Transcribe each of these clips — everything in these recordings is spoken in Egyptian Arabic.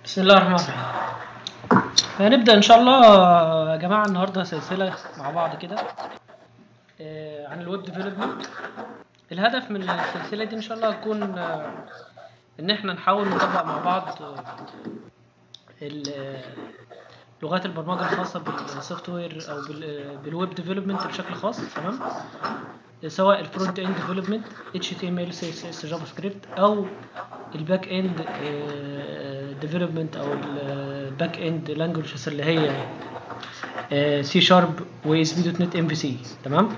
بسم الله الرحمن الرحيم هنبدأ إن شاء الله يا جماعة النهاردة سلسلة مع بعض كده آه، عن الويب ديفلوبمنت الهدف من السلسلة دي إن شاء الله هتكون آه، إن إحنا نحاول نطبق مع بعض آه، ال- آه، لغات البرمجة الخاصة بالسوفت وير أو بال- بالويب ديفلوبمنت بشكل خاص تمام سواء الفرونت اند ديفلوبمنت HTML CSS جافا سكريبت او الباك اند ديفلوبمنت او الباك اند لانجوجز اللي هي سي شارب و اس بي دوت نت ام في سي تمام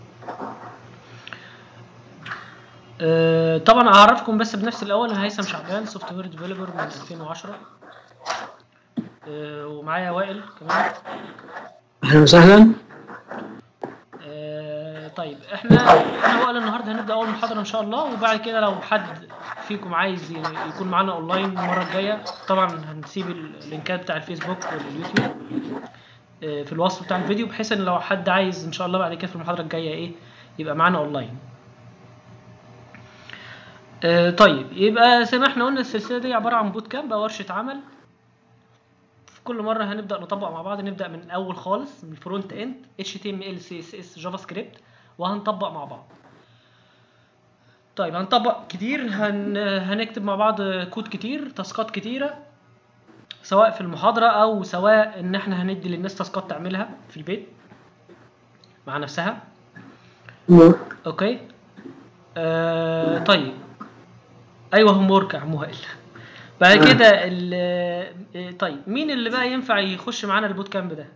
آه، طبعا اعرفكم بس بنفسي الاول انا هيثم شعبان سوفت وير ديفلوبر من 2010 آه، ومعايا وائل كمان اهلا وسهلا آه، طيب احنا احنا وائل النهارده هنبدا اول محاضره ان شاء الله وبعد كده لو حد فيكم عايز ي- يكون معانا اونلاين المره الجايه طبعا هنسيب اللينكات بتاع الفيسبوك واليوتيوب آه، في الوصف بتاع الفيديو بحيث ان لو حد عايز ان شاء الله بعد كده في المحاضره الجايه ايه يبقى معانا اونلاين آه، طيب يبقى زي ما احنا قلنا السلسله دي عباره عن بوت كامب او ورشه عمل في كل مرة هنبدأ نطبق مع بعض نبدأ من الأول خالص من الفرونت اند HTML CSS جافا سكريبت وهنطبق مع بعض طيب هنطبق كتير هن... هنكتب مع بعض كود كتير تاسكات كتيرة سواء في المحاضرة أو سواء إن احنا هندي للناس تاسكات تعملها في البيت مع نفسها اوكي آه طيب ايوه هوم ورك يا عم وائل بعد آه. كده ال آه، طيب مين اللي بقى ينفع يخش معانا البوت كامب ده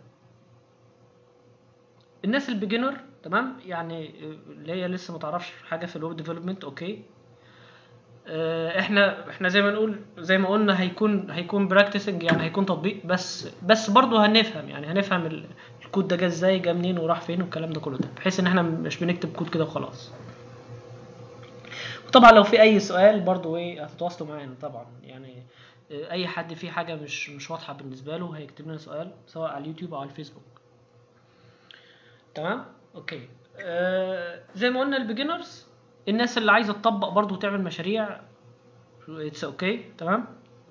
الناس البيجنر تمام يعني آه، اللي هي لسه ما تعرفش حاجه في الويب ديفلوبمنت اوكي آه، احنا احنا زي ما نقول زي ما قلنا هيكون هيكون براكتسنج يعني هيكون تطبيق بس بس برضه هنفهم يعني هنفهم ال- الكود ده جه ازاي جه منين وراح فين والكلام ده كله ده بحيث ان احنا مش بنكتب كود كده وخلاص وطبعا لو في اي سؤال برضو ايه هتتواصلوا معانا طبعا يعني آه، اي حد فيه حاجه مش مش واضحه بالنسبه له هيكتب لنا سؤال سواء على اليوتيوب او على الفيسبوك تمام اوكي آه زي ما قلنا البيجنرز الناس اللي عايزه تطبق برضو وتعمل مشاريع اتس اوكي تمام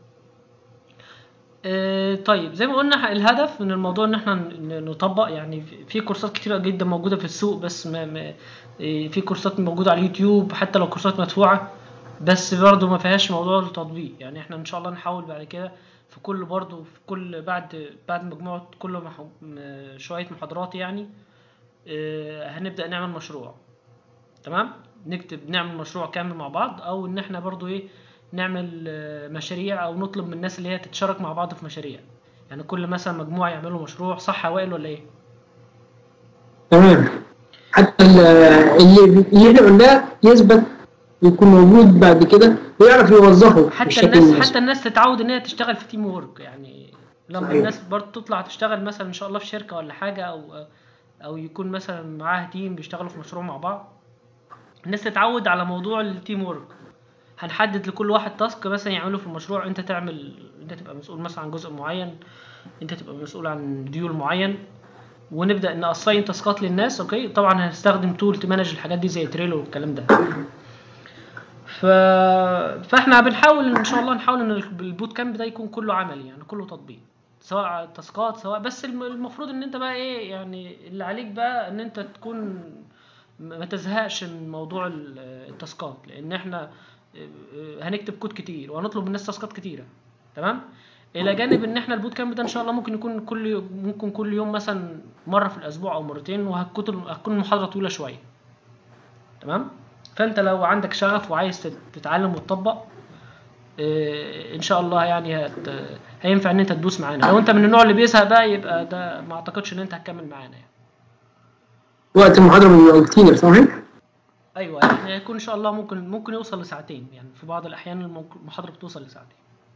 آه، طيب زي ما قلنا الهدف من الموضوع ان احنا ن- نطبق يعني في- في كورسات كتيرة جدا موجودة في السوق بس ما ما آه، في كورسات موجودة على اليوتيوب حتى لو كورسات مدفوعة بس برضه ما فيهاش موضوع التطبيق يعني احنا ان شاء الله نحاول بعد كده في كل برضه في كل بعد بعد مجموعة كل مح... م- شوية محاضرات يعني آه، هنبدأ نعمل مشروع تمام نكتب نعمل مشروع كامل مع بعض او ان احنا برضو ايه نعمل آه، مشاريع او نطلب من الناس اللي هي تتشارك مع بعض في مشاريع يعني كل مثلا مجموعة يعملوا مشروع صح يا وائل ولا ايه تمام حتى ال- اللي اللي احنا قلناه يثبت يكون موجود بعد كده ويعرف يوظفه حتى بالشكل الناس المناسب حتى الناس تتعود ان هي تشتغل في تيم وورك يعني لما صحيح. الناس برضو تطلع تشتغل مثلا ان شاء الله في شركة ولا حاجة او او يكون مثلا معاها تيم بيشتغلوا في مشروع مع بعض الناس تتعود على موضوع التيم وورك هنحدد لكل واحد تاسك مثلا يعمله في المشروع انت تعمل انت تبقى مسؤول مثلا عن جزء معين انت تبقى مسؤول عن ديول معين ونبدا ناساين تاسكات للناس اوكي طبعا هنستخدم تول تمانج الحاجات دي زي تريلو والكلام ده ف... فاحنا بنحاول ان شاء الله نحاول ان البوت كامب ده يكون كله عملي يعني كله تطبيق سواء تاسكات سواء بس الم- المفروض ان انت بقى ايه يعني اللي عليك بقى ان انت تكون م- ما تزهقش من موضوع ال- التاسكات لان احنا اه، اه، هنكتب كود كتير وهنطلب من الناس تاسكات كتيره تمام الى جانب ان احنا البوت كامب ده ان شاء الله ممكن يكون كل يوم ممكن كل يوم مثلا مره في الاسبوع او مرتين وهتكون هتكون المحاضره طويله شويه تمام فانت لو عندك شغف وعايز تت- تتعلم وتطبق اه، ان شاء الله يعني هت... هينفع ان انت تدوس معانا لو انت من النوع اللي بيزهق بقى يبقى ده ما اعتقدش ان انت هتكمل معانا يعني وقت المحاضرة بيبقى كتير صحيح؟ ايوه يعني هيكون ان شاء الله ممكن ممكن يوصل لساعتين يعني في بعض الاحيان الممكن- المحاضره بتوصل لساعتين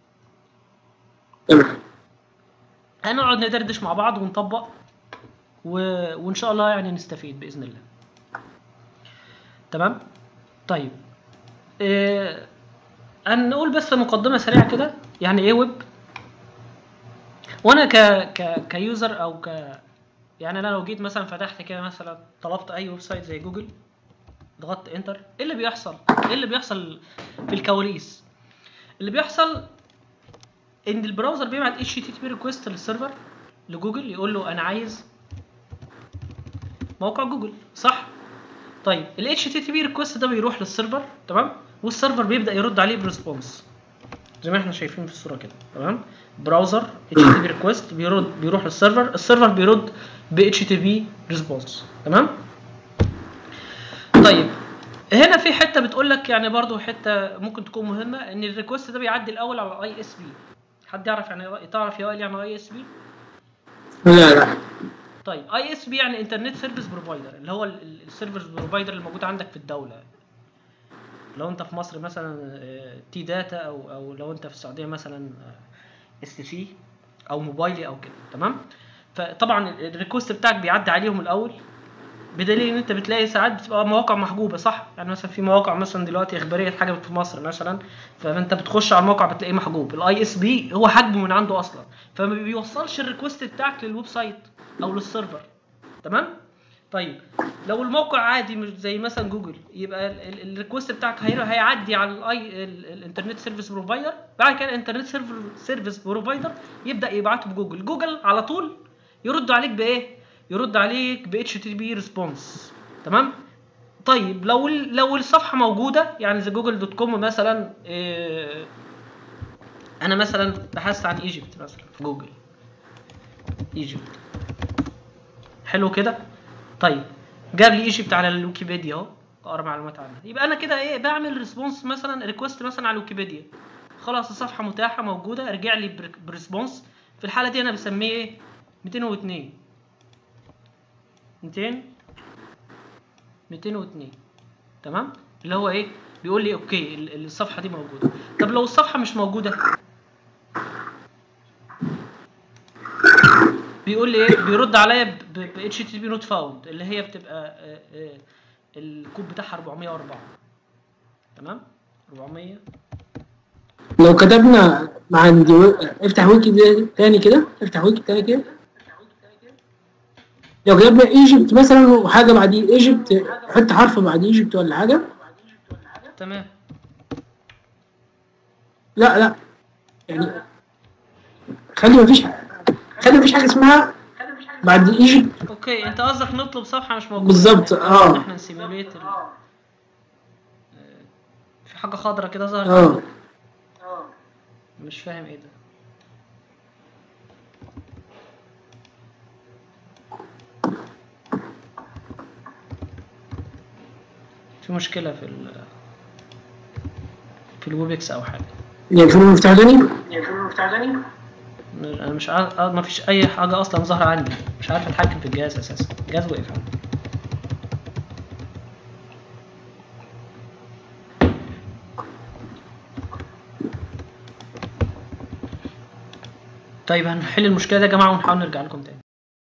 تمام هنقعد ندردش مع بعض ونطبق و... وان شاء الله يعني نستفيد باذن الله تمام طيب إيه... هنقول بس مقدمه سريعه كده يعني ايه ويب وانا ك... ك... كيوزر او ك يعني انا لو جيت مثلا فتحت كده مثلا طلبت اي ويب سايت زي جوجل ضغطت انتر ايه اللي بيحصل ايه اللي بيحصل في الكواليس اللي بيحصل ان البراوزر بيبعت اتش تي بي ريكويست للسيرفر لجوجل يقول له انا عايز موقع جوجل صح طيب ال HTTP ريكوست ده بيروح للسيرفر تمام والسيرفر بيبدا يرد عليه بريسبونس زي ما احنا شايفين في الصوره كده تمام براوزر HTTP ريكوست بيرد بيروح للسيرفر السيرفر بيرد ب HTTP ريسبونس تمام طيب هنا في حته بتقول لك يعني برضو حته ممكن تكون مهمه ان الريكوست ده بيعدي الاول على اي اس بي حد يعرف يعني تعرف يا وائل يعني اي اس بي لا لا طيب اي اس بي يعني انترنت سيرفيس بروفايدر اللي هو السيرفيس بروفايدر اللي موجود عندك في الدوله لو انت في مصر مثلا تي داتا او او لو انت في السعوديه مثلا اس تي سي او موبايلي او كده تمام فطبعا الريكوست بتاعك بيعدي عليهم الاول بدليل ان انت بتلاقي ساعات بتبقى مواقع محجوبه صح يعني مثلا في مواقع مثلا دلوقتي اخباريه اتحجبت في مصر مثلا فانت بتخش على الموقع بتلاقيه محجوب الاي اس بي هو حجبه من عنده اصلا فما بيوصلش الريكوست بتاعك للويب سايت او للسيرفر تمام طيب لو الموقع عادي مش زي مثلا جوجل يبقى الريكوست بتاعك هيعدي على الاي الانترنت سيرفيس بروفايدر بعد كده الانترنت سيرفيس بروفايدر يبدا يبعته بجوجل جوجل على طول يرد عليك بايه يرد عليك ب HTTP ريسبونس تمام طيب لو لو الصفحه موجوده يعني زي جوجل دوت كوم مثلا إيه انا مثلا بحثت عن ايجيبت مثلا في جوجل ايجيبت حلو كده طيب جاب لي ايجيبت على الويكيبيديا اهو اقرا معلومات عنها يبقى انا كده ايه بعمل ريسبونس مثلا ريكوست مثلا على الويكيبيديا خلاص الصفحه متاحه موجوده رجع لي بريسبونس في الحاله دي انا بسميه ايه 202 200 202 تمام اللي هو ايه بيقول لي اوكي الصفحه دي موجوده طب لو الصفحه مش موجوده بيقول لي ايه بيرد عليا ب اتش تي بي نوت فاوند اللي هي بتبقى الكود بتاعها 404 تمام 400 لو كتبنا عندي و... افتح ويكي تاني كده افتح ويكي تاني كده لو كتبنا ايجيبت مثلا وحاجه بعديه ايجيبت حط حرف بعد ايجيبت ولا حاجه تمام لا لا يعني خلي مفيش خلي مفيش حاجه اسمها بعد ايجيبت اوكي انت قصدك نطلب صفحه مش موجوده بالظبط اه احنا نسيموليت ال... في حاجه خضرا كده ظهرت اه مش فاهم ايه ده في مشكله في ال في الويبكس او حاجه يقفلوا المفتاح تاني يقفلوا المفتاح تاني انا مش عارف ما فيش اي حاجه اصلا ظاهره عندي مش عارف اتحكم في الجهاز اساسا الجهاز وقف عندي طيب هنحل المشكله دي يا جماعه ونحاول نرجع لكم تاني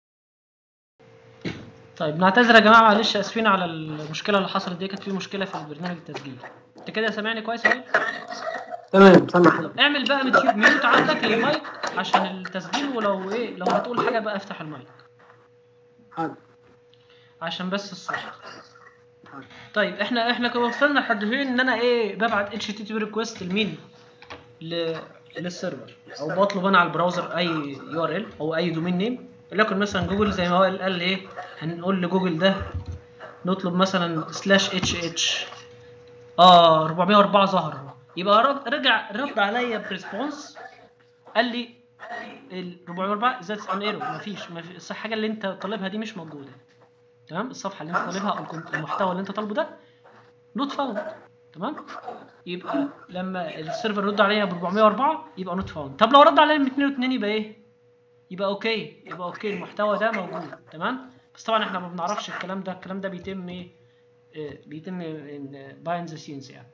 طيب نعتذر يا جماعه معلش اسفين على المشكله اللي حصلت دي كانت في مشكله في البرنامج التسجيل انت كده سامعني كويس يا تمام سامع طب اعمل بقى ميوت ميوت عندك للمايك عشان التسجيل ولو ايه لو هتقول حاجه بقى افتح المايك حاضر عشان بس الصوت طيب احنا احنا كنا وصلنا لحد فين ان انا ايه ببعت اتش تي تي ريكويست لمين ل... للسيرفر او بطلب انا على البراوزر اي يو ار ال او اي دومين نيم ولكن مثلا جوجل زي ما هو قال ايه هنقول لجوجل ده نطلب مثلا سلاش اتش اتش اه 404 ظهر يبقى رد رجع رد عليا بريسبونس قال لي ال 404 ذاتس ان ايرور مفيش مفيش الحاجه اللي انت طالبها دي مش موجوده تمام الصفحه اللي انت طالبها او المحتوى اللي انت طالبه ده نوت فاوند تمام يبقى لما السيرفر يرد عليا ب 404 يبقى نوت فاوند طب لو رد عليا ب 202 يبقى ايه يبقى اوكي يبقى اوكي المحتوى ده موجود تمام بس طبعا احنا ما بنعرفش الكلام ده الكلام ده بيتم ايه بيتم باين ذا سينز يعني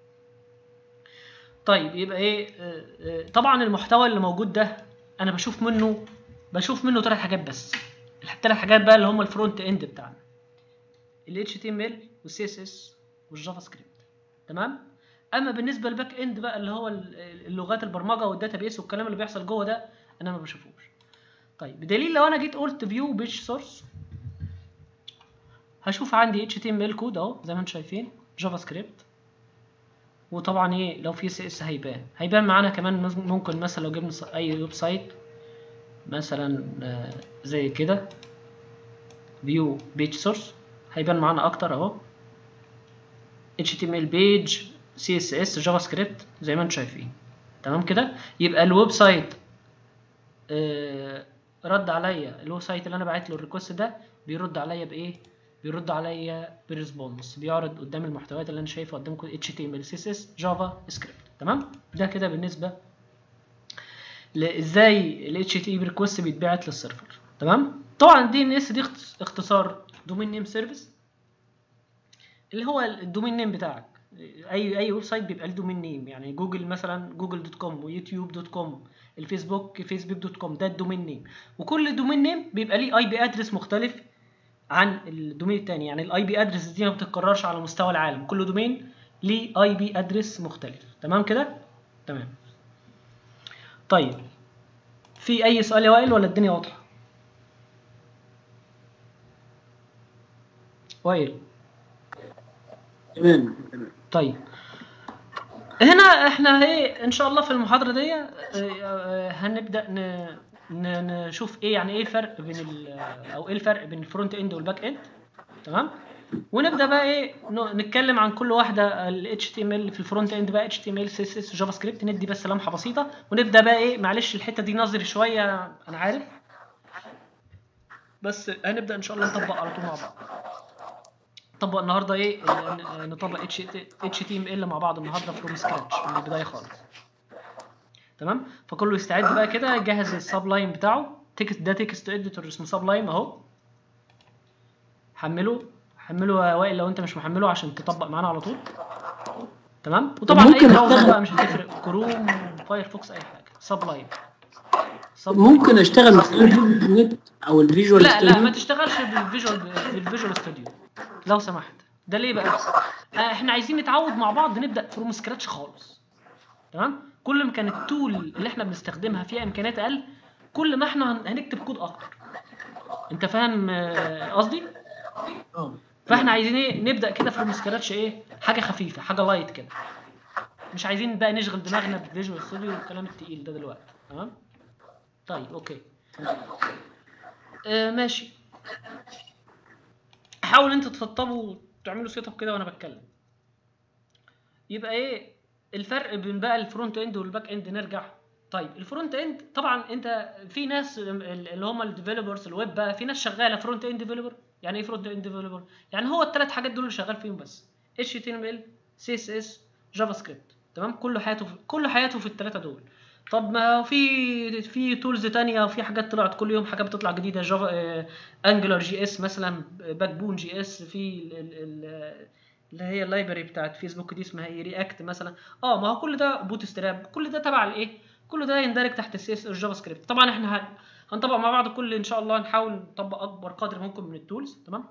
طيب يبقى ايه طبعا المحتوى اللي موجود ده انا بشوف منه بشوف منه ثلاث حاجات بس الثلاث حاجات بقى اللي هم الفرونت اند بتاعنا ال HTML وال CSS والجافا سكريبت تمام اما بالنسبه للباك اند بقى اللي هو اللغات البرمجه والداتابيس والكلام اللي بيحصل جوه ده انا ما بشوفوش طيب بدليل لو انا جيت قلت فيو بيج سورس هشوف عندي HTML كود اهو زي ما انتم شايفين جافا سكريبت وطبعا ايه لو في سي اس هيبان هيبان معانا كمان مز- ممكن مثلا لو جبنا س- اي ويب سايت مثلا آه، زي كده فيو بيج سورس هيبان معانا اكتر اهو HTML بيج CSS جافا سكريبت زي ما انتم شايفين تمام كده يبقى الويب سايت آه، رد عليا الويب سايت اللي انا بعت له الريكوست ده بيرد عليا بايه بيرد عليا بريسبونس بيعرض قدام المحتويات اللي انا شايفها قدامكم HTML CSS جافا سكريبت تمام ده كده بالنسبه لازاي ال HTTP ريكوست بيتبعت للسيرفر تمام طبعا دي ان اس دي اخت- اختصار دومين نيم سيرفيس اللي هو الدومين نيم بتاعك اي اي ويب سايت بيبقى له دومين نيم يعني جوجل مثلا جوجل دوت كوم ويوتيوب دوت كوم الفيسبوك فيسبوك دوت كوم ده الدومين نيم وكل دومين نيم بيبقى ليه اي بي ادرس مختلف عن الدومين التاني يعني الاي بي ادرس دي ما بتتكررش على مستوى العالم كل دومين ليه اي بي ادرس مختلف تمام كده تمام طيب في اي سؤال يا وائل ولا الدنيا واضحه وائل تمام تمام طيب هنا احنا ايه ان شاء الله في المحاضره دي اه، اه، هنبدا ن- ن- نشوف ايه يعني ايه الفرق بين ال او ايه الفرق بين الفرونت اند والباك اند تمام ونبدا بقى ايه ن- نتكلم عن كل واحده ال HTML في الفرونت اند بقى HTML CSS جافا سكريبت ندي بس لمحه بسيطه ونبدا بقى ايه معلش الحته دي نظري شويه انا عارف بس هنبدا ان شاء الله نطبق على طول مع بعض نطبق النهارده ايه ن- نطبق اتش تي ام ال مع بعض النهارده فروم سكراتش من البدايه خالص تمام فكله يستعد بقى كده يجهز السب لاين بتاعه تكست ده تكست اديتور اسمه سب لاين اهو حمله حمله يا وائل لو انت مش محمله عشان تطبق معانا على طول تمام وطبعا اي ممكن براوزر أشتغل- بقى مش هتفرق كروم فايرفوكس اي حاجه سب لاين سب ممكن اشتغل من خلال جوجل نت او الفيجوال لا لا ستوديو؟ ما تشتغلش بالفيجوال بالفيجوال ستوديو لو سمحت ده ليه بقى آه، احنا عايزين نتعود مع بعض نبدا فروم سكراتش خالص تمام كل ما كان التول اللي احنا بنستخدمها فيها امكانيات اقل كل ما احنا هن- هنكتب كود اكتر انت فاهم آه، قصدي اه فاحنا عايزين ايه نبدا كده فروم سكراتش ايه حاجه خفيفه حاجه لايت كده مش عايزين بقى نشغل دماغنا بالفيجوال ستوديو والكلام التقيل ده دلوقتي تمام طيب اوكي آه ماشي حاول انت تسطبوا وتعملوا سيت اب كده وانا بتكلم يبقى ايه الفرق بين بقى الفرونت اند والباك اند نرجع طيب الفرونت اند طبعا انت في ناس اللي هم الديفلوبرز الويب بقى في ناس شغاله فرونت اند ديفلوبر يعني ايه فرونت اند ديفلوبر يعني هو الثلاث حاجات دول اللي شغال فيهم بس اتش تي ام ال سي اس اس جافا سكريبت تمام كل حياته في كل حياته في الثلاثه دول طب ما في في تولز تانية وفي حاجات طلعت كل يوم حاجات بتطلع جديده جافا انجلر جي اس مثلا باك بون جي اس في ال- ال- ال- اللي هي اللايبرري بتاعت فيسبوك دي اسمها ايه رياكت مثلا اه ما هو كل ده بوت ستراب كل ده تبع الايه كل ده يندرج تحت السي اس جافا سكريبت طبعا احنا هن- هنطبق مع بعض كل ان شاء الله نحاول نطبق اكبر قدر ممكن من التولز تمام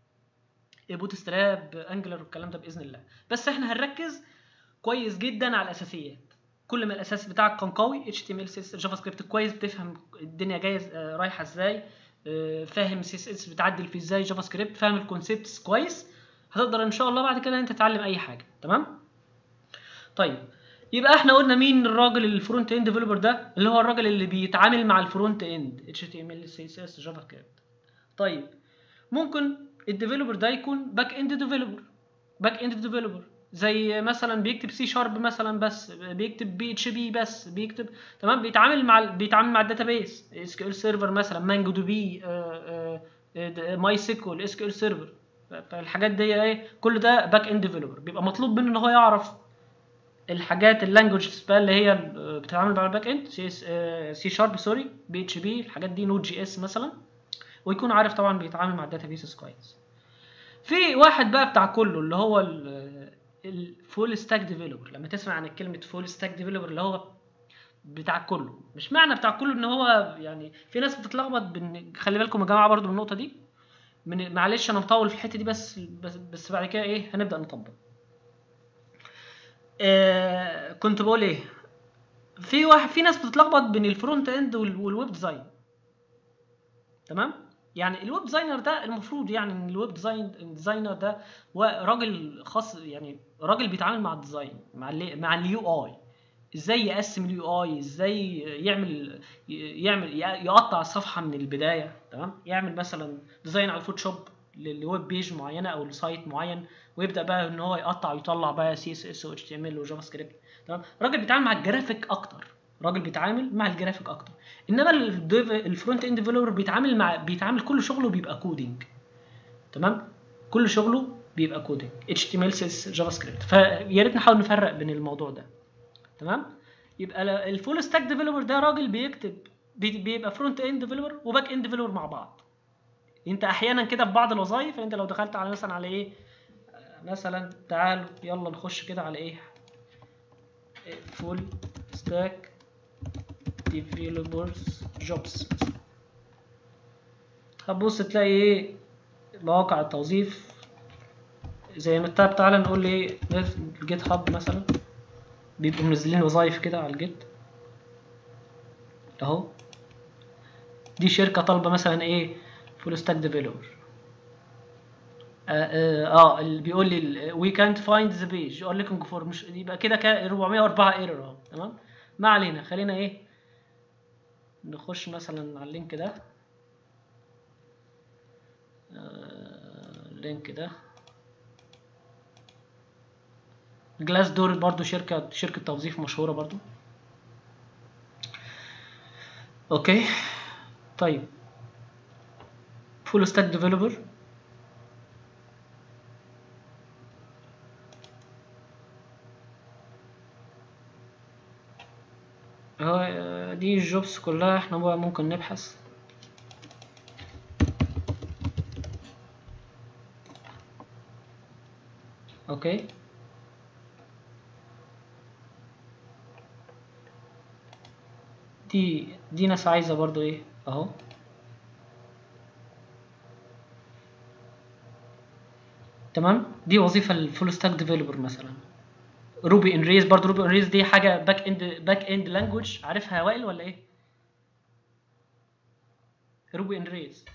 بوت ستراب انجلر والكلام ده باذن الله بس احنا هنركز كويس جدا على الاساسيات كل ما الاساس بتاعك كان قوي اتش تي ام ال سي اس جافا سكريبت كويس بتفهم الدنيا جايه آه، رايحه ازاي آه، فاهم سي اس اس بتعدل فيه ازاي جافا سكريبت فاهم الكونسيبتس كويس هتقدر ان شاء الله بعد كده انت تتعلم اي حاجه تمام طيب يبقى احنا قلنا مين الراجل الفرونت اند ديفلوبر ده اللي هو الراجل اللي بيتعامل مع الفرونت اند اتش تي ام ال سي اس اس جافا سكريبت طيب ممكن الديفلوبر ده يكون باك اند ديفلوبر باك اند ديفلوبر زي مثلا بيكتب سي شارب مثلا بس بيكتب بي اتش بي بس بيكتب تمام بيتعامل مع ال- بيتعامل مع الداتابيس اس كيو ال سيرفر مثلا مانجو دي بي ماي سيكوال اس كيو ال سيرفر فالحاجات دي ايه كل ده باك اند ديفلوبر بيبقى مطلوب منه ان هو يعرف الحاجات اللانجوج بقى اللي هي ال- بتتعامل مع الباك اند سي سي شارب سوري بي اتش بي الحاجات دي نود جي اس مثلا ويكون عارف طبعا بيتعامل مع الداتابيسز كويس في واحد بقى بتاع كله اللي هو الفول ستاك ديفلوبر لما تسمع عن كلمه فول ستاك ديفلوبر اللي هو بتاع كله مش معنى بتاع كله ان هو يعني في ناس بتتلخبط بين خلي بالكم يا جماعه برضو من النقطه دي من معلش انا مطول في الحته دي بس بس, بس بعد كده ايه هنبدا نطبق آه كنت بقول ايه في واحد في ناس بتتلخبط بين الفرونت اند وال- والويب ديزاين تمام يعني الويب ديزاينر ده المفروض يعني ان الويب ديزاين ديزاينر ده هو راجل خاص يعني راجل بيتعامل مع الديزاين مع ال مع اليو اي ازاي يقسم اليو اي ازاي يعمل يعمل يقطع الصفحه من البدايه تمام يعمل مثلا ديزاين على الفوتوشوب لويب بيج معينه او لسايت معين ويبدا بقى ان هو يقطع ويطلع بقى سي اس اس و اتش تي ام ال وجافا سكريبت تمام راجل بيتعامل مع الجرافيك اكتر راجل بيتعامل مع الجرافيك اكتر انما الفرونت اند ديفلوبر بيتعامل مع بيتعامل كل شغله بيبقى كودينج تمام كل شغله بيبقى كودينج اتش تي ام ال سي اس جافا سكريبت فيا ريت نحاول نفرق بين الموضوع ده تمام يبقى الفول ستاك ديفلوبر ده راجل بيكتب بيبقى فرونت اند ديفلوبر وباك اند ديفلوبر مع بعض انت احيانا كده في بعض الوظائف انت لو دخلت على مثلا على ايه مثلا تعالوا يلا نخش كده على ايه فول ستاك ديفلوبرز جوبز هتبص تلاقي ايه مواقع التوظيف زي ما التاب تعالى نقول ايه الجيت هاب مثلا بيبقوا منزلين وظايف كده على الجيت اهو دي شركه طالبه مثلا ايه فول ستاك ديفلوبر اه, آه اللي بيقول لي وي كانت فايند ذا بيج يقول لكم فور مش يبقى كده 404 ايرور اهو تمام ما علينا خلينا ايه نخش مثلا على اللينك ده آه اللينك ده جلاس دور برضو شركة شركة توظيف مشهورة برضو اوكي طيب فول ستاك ديفلوبر هو دي الجوبس كلها احنا بقى ممكن نبحث اوكي دي دي ناس عايزه برضو ايه اهو تمام دي وظيفه الفول ستاك ديفلوبر مثلا روبي ان ريز برضه روبي ان ريز دي حاجه باك اند باك اند لانجوج عارفها يا وائل ولا ايه روبي ان ريز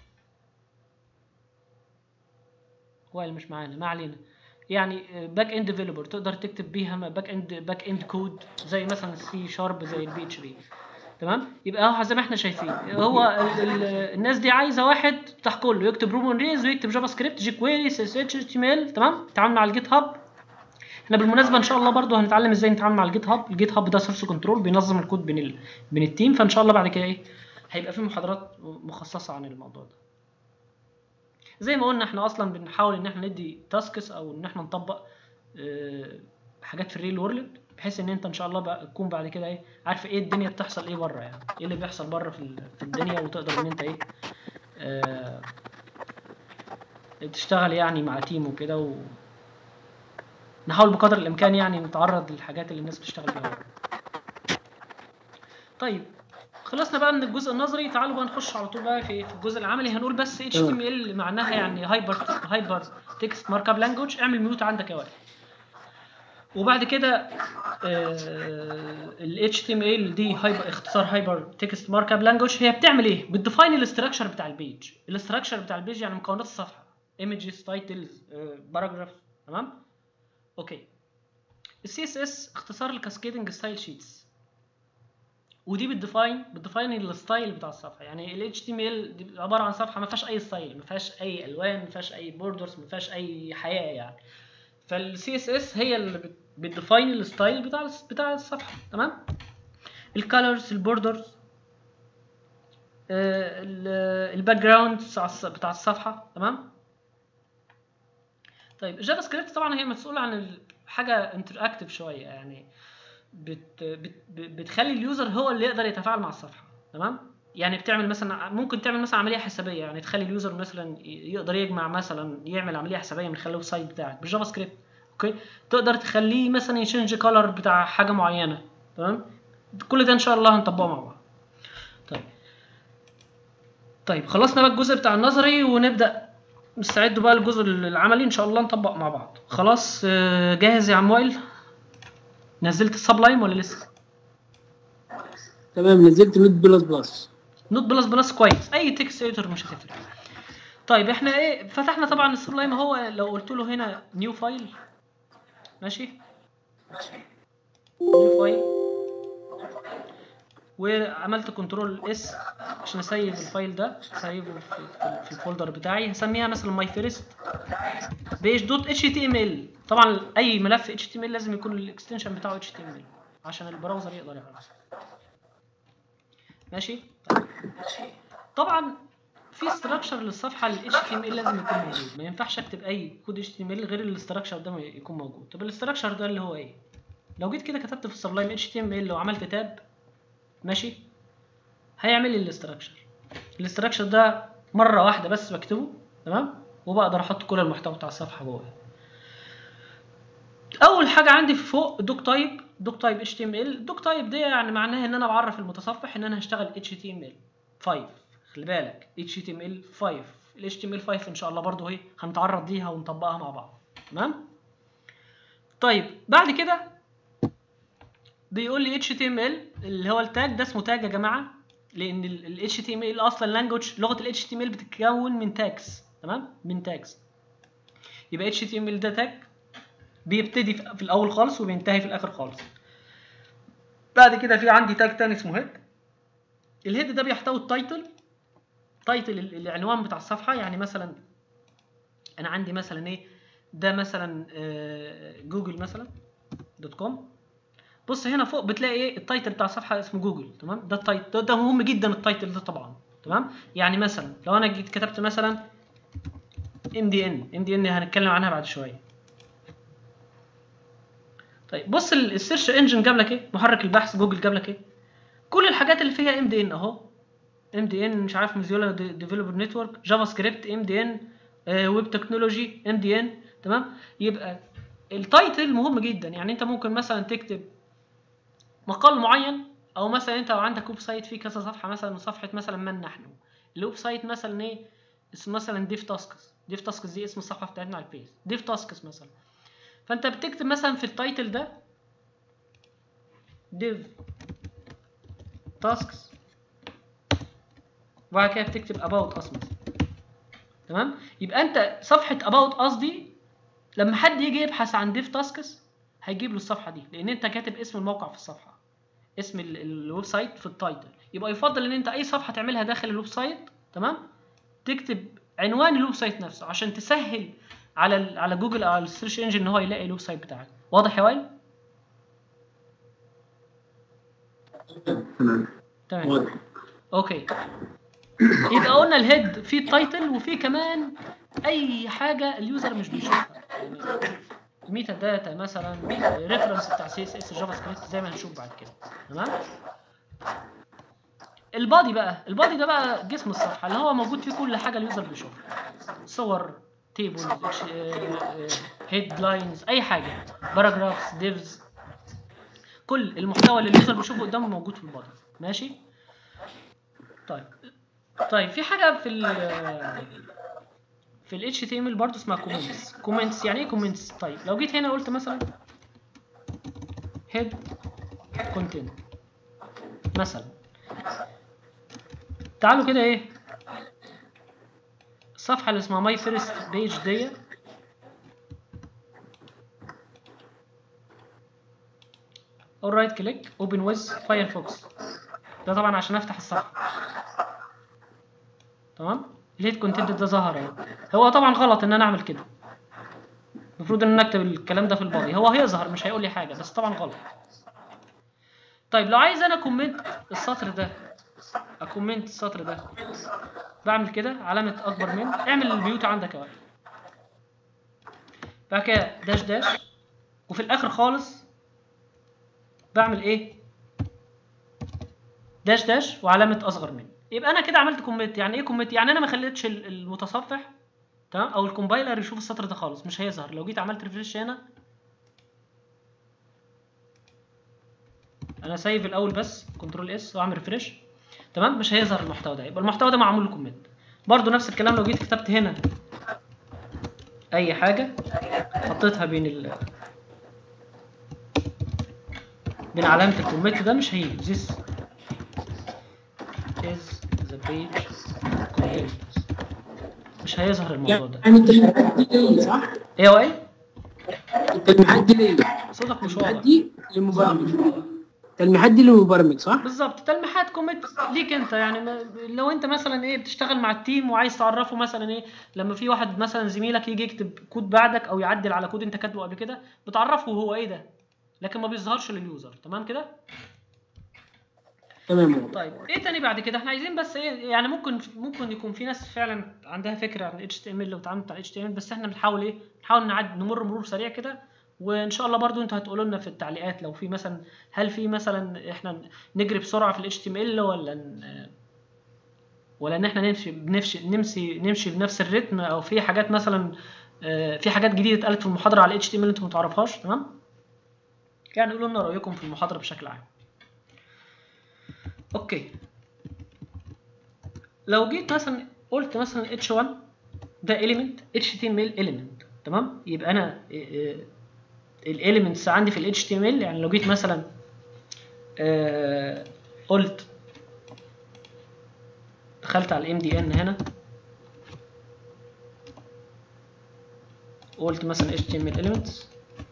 وائل مش معانا ما علينا يعني باك اند ديفلوبر تقدر تكتب بيها باك اند باك اند كود زي مثلا سي شارب زي البي اتش بي تمام يبقى اهو زي ما احنا شايفين هو ال ال الناس دي عايزه واحد بتاع كله يكتب روبي ان ريز ويكتب جافا سكريبت جي كويري سي اس اتش تي ام ال تمام تعامل مع الجيت هاب احنا بالمناسبه ان شاء الله برضو هنتعلم ازاي نتعامل مع الجيت هاب الجيت هاب ده سورس كنترول بينظم الكود بين ال... بين التيم فان شاء الله بعد كده ايه هيبقى في محاضرات مخصصه عن الموضوع ده زي ما قلنا احنا اصلا بنحاول ان احنا ندي تاسكس او ان احنا نطبق اه حاجات في الريل وورلد بحيث ان انت ان شاء الله بقى تكون بعد كده ايه عارف ايه الدنيا بتحصل ايه بره يعني ايه اللي بيحصل بره في, في الدنيا وتقدر ان انت ايه اه تشتغل يعني مع تيم وكده و... نحاول بقدر الامكان يعني نتعرض للحاجات اللي الناس بتشتغل فيها طيب خلصنا بقى من الجزء النظري تعالوا بقى نخش على طول بقى في الجزء العملي هنقول بس اتش تي ام ال معناها يعني هايبر هايبر تكست مارك اب لانجوج اعمل ميوت عندك يا وائل وبعد كده ال اتش تي ام ال دي هايبر اختصار هايبر تكست مارك اب لانجوج هي بتعمل ايه بتديفاين الاستراكشر بتاع البيج الاستراكشر بتاع البيج يعني مكونات الصفحه ايمجز تايتلز باراجراف تمام اوكي السي اس اس اختصار الكاسكيدنج ستايل شيتس ودي بتديفاين بتديفاين الستايل بتاع الصفحه يعني ال اتش تي ام ال عباره عن صفحه ما فيهاش اي ستايل ما فيهاش اي الوان ما فيهاش اي بوردرز ما فيهاش اي حياه يعني فالسي اس اس هي اللي بتديفاين الستايل بتاع بتاع الصفحه تمام الكالرز البوردرز الباك جراوند بتاع الصفحه تمام طيب الجافا سكريبت طبعا هي مسؤوله عن حاجه انتراكتيف شويه يعني بت بت بتخلي اليوزر هو اللي يقدر يتفاعل مع الصفحه تمام يعني بتعمل مثلا ممكن تعمل مثلا عمليه حسابيه يعني تخلي اليوزر مثلا يقدر يجمع مثلا يعمل عمليه حسابيه من خلال الويب سايت بتاعك بالجافا سكريبت اوكي تقدر تخليه مثلا يشنج كولر بتاع حاجه معينه تمام كل ده ان شاء الله هنطبقه مع بعض طيب طيب خلصنا بقى الجزء بتاع النظري ونبدا نستعد بقى للجزء العملي ان شاء الله نطبق مع بعض خلاص جاهز يا عم وائل نزلت السبلايم ولا لسه تمام نزلت نوت بلس بلس نوت بلس بلس كويس اي تكست اديتور مش هتفرق طيب احنا ايه فتحنا طبعا السبلايم هو لو قلت له هنا نيو فايل ماشي نيو فايل وعملت كنترول اس عشان اسيف الفايل ده سيفه في, في, في الفولدر بتاعي هسميها مثلا ماي فيرست بيج دوت اتش تي ام ال طبعا اي ملف اتش تي ام ال لازم يكون الاكستنشن بتاعه اتش تي ام ال عشان البراوزر يقدر يعرفه ماشي طيب. طبعا في استراكشر للصفحه ال HTML لازم يكون موجود ما ينفعش اكتب اي كود HTML غير الاستراكشر ده ما يكون موجود طب الاستراكشر ده اللي هو ايه لو جيت كده كتبت في السبلايم HTML وعملت تاب ماشي هيعمل لي الاستراكشر الاستراكشر ده مره واحده بس بكتبه تمام وبقدر احط كل المحتوى بتاع الصفحه جوه اول حاجه عندي في فوق دوك تايب دوك تايب اتش تي ام ال دوك تايب دي يعني معناها ان انا بعرف المتصفح ان انا هشتغل اتش تي ام ال 5 خلي بالك اتش تي ام ال 5 ال اتش تي ام ال 5 ان شاء الله برضو اهي هنتعرض ليها ونطبقها مع بعض تمام طيب بعد كده بيقول لي اتش تي ام ال اللي هو التاج ده اسمه تاج يا جماعه لان ال اتش تي ام ال اصلا لانجوج لغه ال اتش تي ام ال بتتكون من تاجز تمام من تاجز يبقى اتش تي ام ال ده تاج بيبتدي في الاول خالص وبينتهي في الاخر خالص بعد كده في عندي تاج تاني اسمه هيد الهيد ده بيحتوي التايتل تايتل العنوان بتاع الصفحه يعني مثلا انا عندي مثلا ايه ده مثلا جوجل مثلا دوت كوم بص هنا فوق بتلاقي ايه التايتل بتاع الصفحه اسمه جوجل تمام ده التايتل ده, ده مهم جدا التايتل ده طبعا تمام يعني مثلا لو انا جيت كتبت مثلا ام دي ان ام دي ان هنتكلم عنها بعد شويه طيب بص السيرش انجن جاب لك ايه محرك البحث جوجل جاب لك ايه كل الحاجات اللي فيها ام دي ان اهو ام دي ان مش عارف موزيولا ديفلوبر نتورك جافا سكريبت ام دي ان ويب تكنولوجي ام دي ان تمام يبقى التايتل مهم جدا يعني انت ممكن مثلا تكتب مقال معين او مثلا انت لو عندك ويب سايت فيه كذا صفحه مثلا صفحه مثلا من نحن الويب سايت مثلا ايه اسمه مثلا ديف تاسكس ديف تاسكس دي اسم الصفحه بتاعتنا على البيج ديف تاسكس مثلا فانت بتكتب مثلا في التايتل ده div tasks وبعد كده بتكتب about us مثلا تمام يبقى انت صفحه about us دي لما حد يجي يبحث عن div tasks هيجيب له الصفحه دي لان انت كاتب اسم الموقع في الصفحه اسم الويب سايت في التايتل يبقى يفضل ان انت اي صفحه تعملها داخل الويب سايت تمام تكتب عنوان الويب سايت نفسه عشان تسهل على على جوجل او على السيرش انجن ان هو يلاقي الويب سايت بتاعك واضح يا وائل تمام تمام واضح اوكي يبقى قلنا الهيد فيه التايتل وفيه كمان اي حاجه اليوزر مش بيشوفها يعني ميتا داتا مثلا ريفرنس بتاع سي اس اس جافا سكريبت زي ما هنشوف بعد كده تمام البادي بقى البادي ده بقى جسم الصفحه اللي هو موجود فيه كل حاجه اليوزر بيشوفها صور تيبلز هيدلاينز اي حاجه باراجرافز ديفز كل المحتوى اللي اليوزر بيشوفه قدامه موجود في البادي ماشي طيب طيب في حاجه في ال في ال HTML برضه اسمها كومنتس كومنتس يعني ايه كومنتس طيب لو جيت هنا قلت مثلا head content مثلا تعالوا كده ايه الصفحة اللي اسمها ماي فيرست بيج دي اول رايت كليك اوبن ويز فايرفوكس ده طبعا عشان افتح الصفحة تمام الهيد كونتنت ده ظهر اهو هو طبعا غلط ان انا اعمل كده المفروض ان انا اكتب الكلام ده في البادي هو هيظهر مش هيقول لي حاجه بس طبعا غلط طيب لو عايز انا كومنت السطر ده اكومنت السطر ده بعمل كده علامه اكبر من اعمل البيوت عندك اهو بعد كده داش داش وفي الاخر خالص بعمل ايه داش داش وعلامه اصغر من يبقى انا كده عملت كوميت يعني ايه كوميت يعني انا ما خليتش المتصفح تمام او الكومبايلر يشوف السطر ده خالص مش هيظهر لو جيت عملت ريفريش هنا انا سايف الاول بس كنترول اس واعمل ريفريش تمام مش هيظهر المحتوى ده يبقى المحتوى ده معمول له كوميت برضه نفس الكلام لو جيت كتبت هنا اي حاجه حطيتها بين ال بين علامه الكوميت ده مش هيجي this is the page content مش هيظهر الموضوع ده يعني التلميحات دي ليا صح؟ ايه هو ايه التلميحات دي ليا صوتك مش التلميحات واضح دي للمبرمج التلميحات دي للمبرمج صح؟ بالظبط تلميحات كوميت ليك انت يعني ما- لو انت مثلا ايه بتشتغل مع التيم وعايز تعرفه مثلا ايه لما في واحد مثلا زميلك يجي يكتب كود بعدك او يعدل على كود انت كاتبه قبل كده بتعرفه هو ايه ده لكن ما بيظهرش لليوزر تمام كده تمام والله. طيب ايه تاني بعد كده احنا عايزين بس ايه يعني ممكن ممكن يكون في ناس فعلا عندها فكره عن اتش تي ام ال وتعاملت على اتش تي ام ال بس احنا بنحاول ايه نحاول نعد نمر مرور سريع كده وان شاء الله برضو انتوا هتقولوا لنا في التعليقات لو في مثلا هل في مثلا احنا نجري بسرعه في الاتش تي ام ال ولا ن- ولا ان احنا نمشي بنمشي نمشي نمشي بنفس الريتم او في حاجات مثلا آه، في حاجات جديده اتقالت في المحاضره على الاتش تي ام ال انتوا ما تعرفهاش تمام يعني قولوا لنا رايكم في المحاضره بشكل عام اوكي لو جيت مثلا قلت مثلا h1 ده element html element تمام يبقى انا الاليمنتس عندي في ال html يعني لو جيت مثلا آه، قلت دخلت على الام دي ان هنا قلت مثلا html elements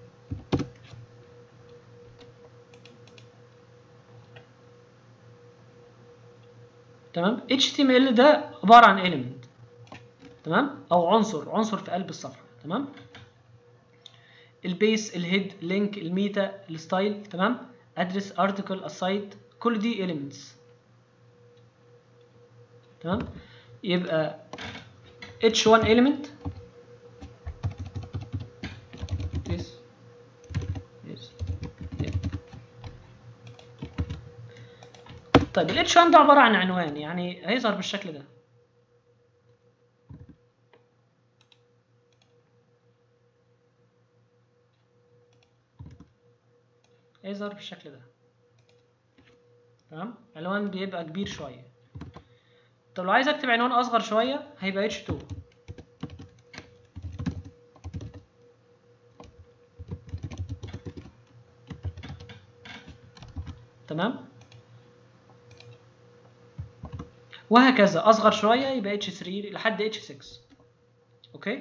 تمام HTML ده عبارة عن element تمام أو عنصر عنصر في قلب الصفحة تمام البيس الهيد لينك الميتا الستايل تمام ادرس ارتكل السايت كل دي elements تمام يبقى h1 element this this yeah. طيب ال H1 ده عبارة عن عنوان يعني هيظهر بالشكل ده هيظهر بالشكل ده تمام عنوان بيبقى كبير شوية طب لو عايز اكتب عنوان اصغر شوية هيبقى H2 تمام وهكذا اصغر شويه يبقى H3 لحد H6 اوكي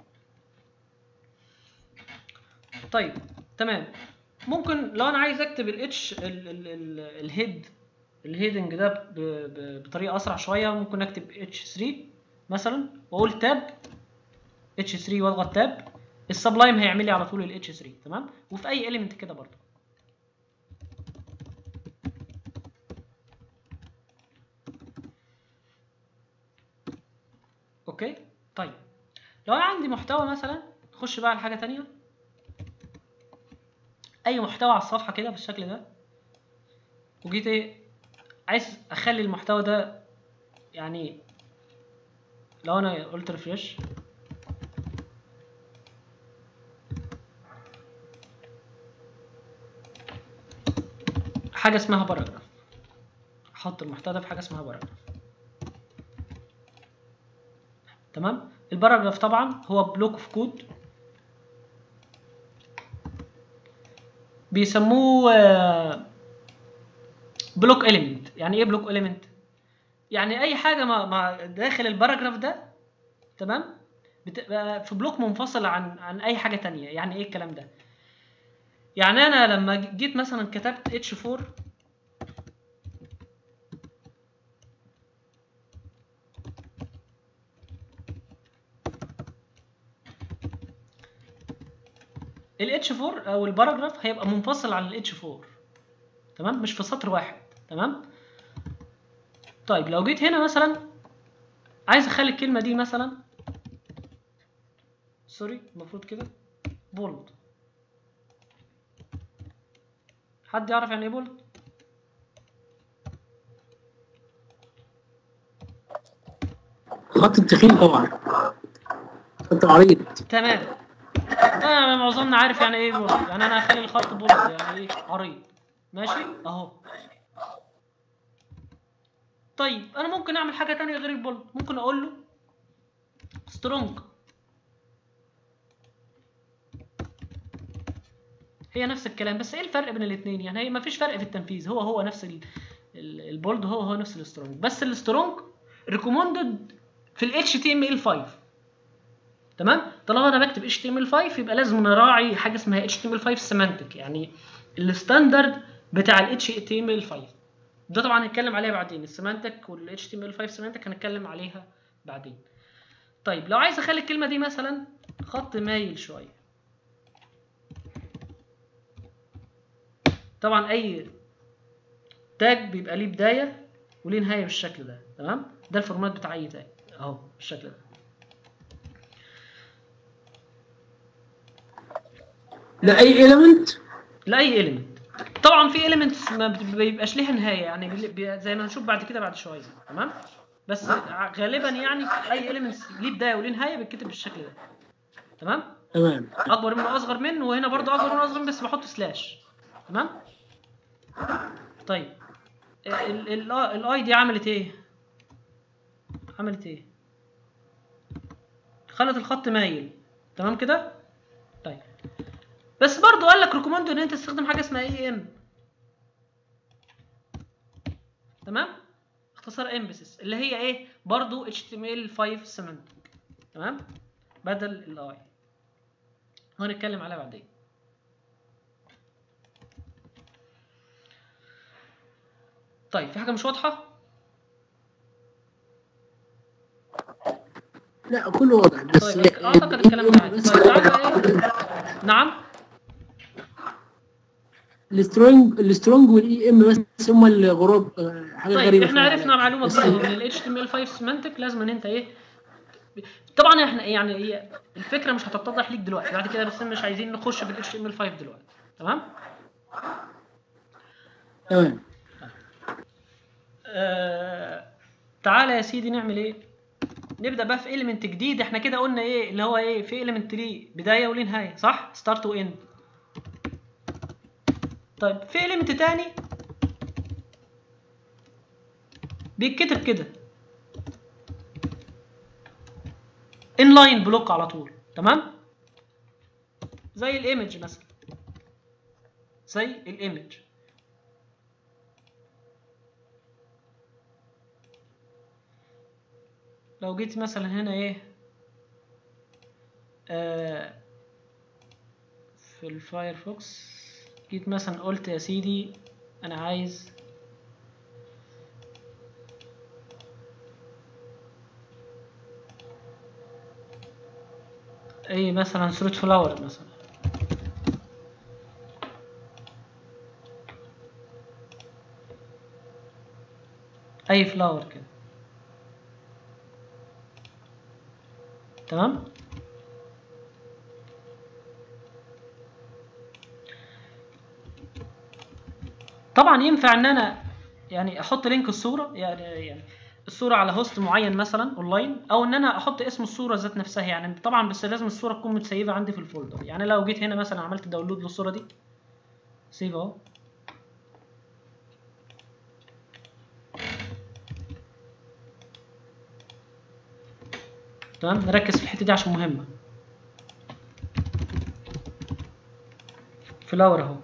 طيب تمام ممكن لو انا عايز اكتب ال H ال ال ال الهيد الهيدنج ده ب- ب- بطريقه اسرع شويه ممكن اكتب H3 مثلا واقول تاب H3 واضغط تاب السبلايم هيعمل لي على طول ال H3 تمام وفي اي element كده برضه اوكي طيب لو انا عندي محتوى مثلا نخش بقى على حاجه تانية اي محتوى على الصفحه كده بالشكل ده وجيت ايه عايز اخلي المحتوى ده يعني لو انا قلت ريفرش حاجه اسمها باراجراف احط المحتوى ده في حاجه اسمها باراجراف تمام الباراجراف طبعا هو بلوك اوف كود بيسموه بلوك اليمنت يعني ايه بلوك اليمنت يعني اي حاجه ما ما داخل الباراجراف ده تمام بتبقى في بلوك منفصل عن عن اي حاجه تانية يعني ايه الكلام ده يعني انا لما جيت مثلا كتبت h4 ال H4 او الباراجراف هيبقى منفصل عن ال H4 تمام مش في سطر واحد تمام طيب لو جيت هنا مثلا عايز اخلي الكلمه دي مثلا سوري المفروض كده بولد حد يعرف يعني ايه بولد خط التخين طبعا خط عريض تمام انا معظمنا عارف يعني ايه بولد يعني انا هخلي الخط بولد يعني ايه عريض ماشي اهو طيب انا ممكن اعمل حاجه تانية غير البولد ممكن اقول له سترونج هي نفس الكلام بس ايه الفرق بين الاثنين يعني هي مفيش فرق في التنفيذ هو هو نفس ال- ال- البولد هو هو نفس السترونج بس السترونج ريكومندد في ال HTML5 تمام طالما انا بكتب HTML5 يبقى لازم نراعي حاجه اسمها HTML5 سيمانتك يعني الستاندرد بتاع ال HTML5 ده طبعا هنتكلم عليها بعدين السيمانتك وال HTML5 سيمانتك هنتكلم عليها بعدين طيب لو عايز اخلي الكلمه دي مثلا خط مايل شويه طبعا اي تاج بيبقى ليه بدايه وليه نهايه بالشكل ده تمام ده الفورمات بتاع اي تاج اهو بالشكل ده لاي اليمنت لاي اليمنت طبعا في اليمنتس ما بت- بيبقاش ليها نهايه يعني بي- بي- زي ما هنشوف بعد كده بعد شويه تمام بس ع- غالبا يعني اي اليمنتس ليه بدايه وليه نهايه بيتكتب بالشكل ده تمام تمام اكبر منه اصغر منه وهنا برضو اكبر منه اصغر منه بس بحط سلاش تمام طيب الاي دي عملت ايه عملت ايه خلت الخط مايل تمام كده طيب بس برضو قال لك ريكومند ان انت تستخدم حاجه اسمها اي ام تمام اختصار امبسس اللي هي ايه برضو HTML5 سيمانتك تمام بدل الاي وهنتكلم عليها بعدين طيب في حاجه مش واضحه لا كله واضح بس طيب اعتقد الكلام ده عادي طيب تعالى بقى ايه نعم السترونج السترونج والاي ام بس هم الغراب آه، حاجه طيب غريبه احنا شوية عرفنا عليا. معلومه بس جديده ان ال HTML5 سيمانتك لازم ان انت ايه طبعا احنا يعني هي الفكره مش هتتضح ليك دلوقتي بعد كده بس مش عايزين نخش في ال HTML5 دلوقتي تمام تمام آه... تعالى يا سيدي نعمل ايه نبدا بقى في element جديد احنا كده قلنا ايه اللي هو ايه في element ليه بدايه وليه نهايه صح start و end طيب في element تاني بيتكتب كده inline بلوك على طول تمام زي الايمج مثلا زي الايمج لو جيت مثلا هنا ايه آه في الفايرفوكس جيت مثلا قلت يا سيدي انا عايز اي مثلا صورة فلاور مثلا اي فلاور كده تمام طبعا ينفع ان انا يعني احط لينك الصوره يعني يعني الصوره على هوست معين مثلا اونلاين او ان انا احط اسم الصوره ذات نفسها يعني طبعا بس لازم الصوره تكون متسيبه عندي في الفولدر يعني لو جيت هنا مثلا عملت داونلود للصوره دي سيف اهو تمام نركز في الحته دي عشان مهمه فلاور اهو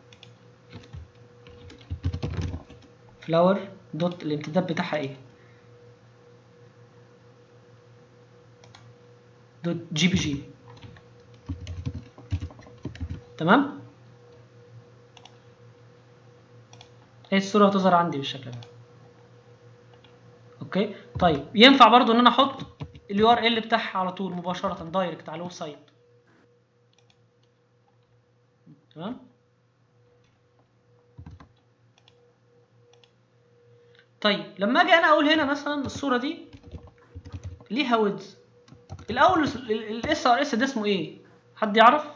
فلاور دوت الامتداد بتاعها ايه دوت جي بي جي تمام ايه الصوره هتظهر عندي بالشكل ده اوكي طيب ينفع برضو ان انا احط اليو ار ال بتاعها على طول مباشره دايركت على الويب سايت تمام طيب لما اجي انا اقول هنا مثلا الصوره دي ليها ويدز الاول الاس ار اس ده اسمه ايه حد يعرف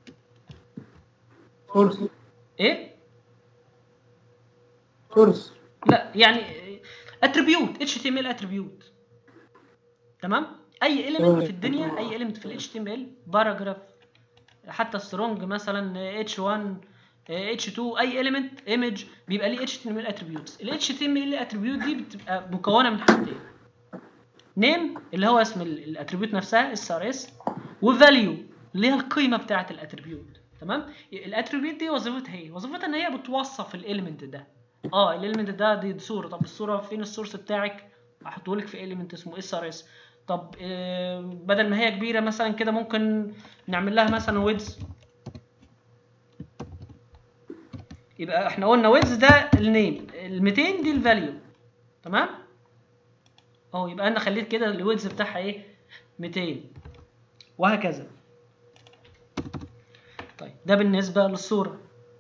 سورس ايه سورس لا يعني اتريبيوت اتش تي ام ال اتريبيوت تمام اي اليمنت في الدنيا اي اليمنت في الاتش تي ام ال باراجراف حتى سترونج مثلا اتش 1 اتش 2 اي اليمنت ايمج بيبقى ليه اتش تي ام ال اتريبيوتس الاتش تي ام ال اتريبيوت دي بتبقى مكونه من حاجتين نيم اللي هو اسم الاتريبيوت نفسها اس ار اس وفاليو اللي هي القيمه بتاعه الاتريبيوت تمام الاتريبيوت دي وظيفتها ايه وظيفتها ان هي بتوصف الاليمنت ده اه الاليمنت ده دي صوره طب الصوره فين السورس بتاعك احطه لك في اليمنت اسمه اس ار اس طب آه، بدل ما هي كبيره مثلا كده ممكن نعمل لها مثلا ويدز يبقى احنا قلنا ويدز ده النيم ال 200 دي الفاليو تمام اهو يبقى انا خليت كده الويدز بتاعها ايه 200 وهكذا طيب ده بالنسبه للصوره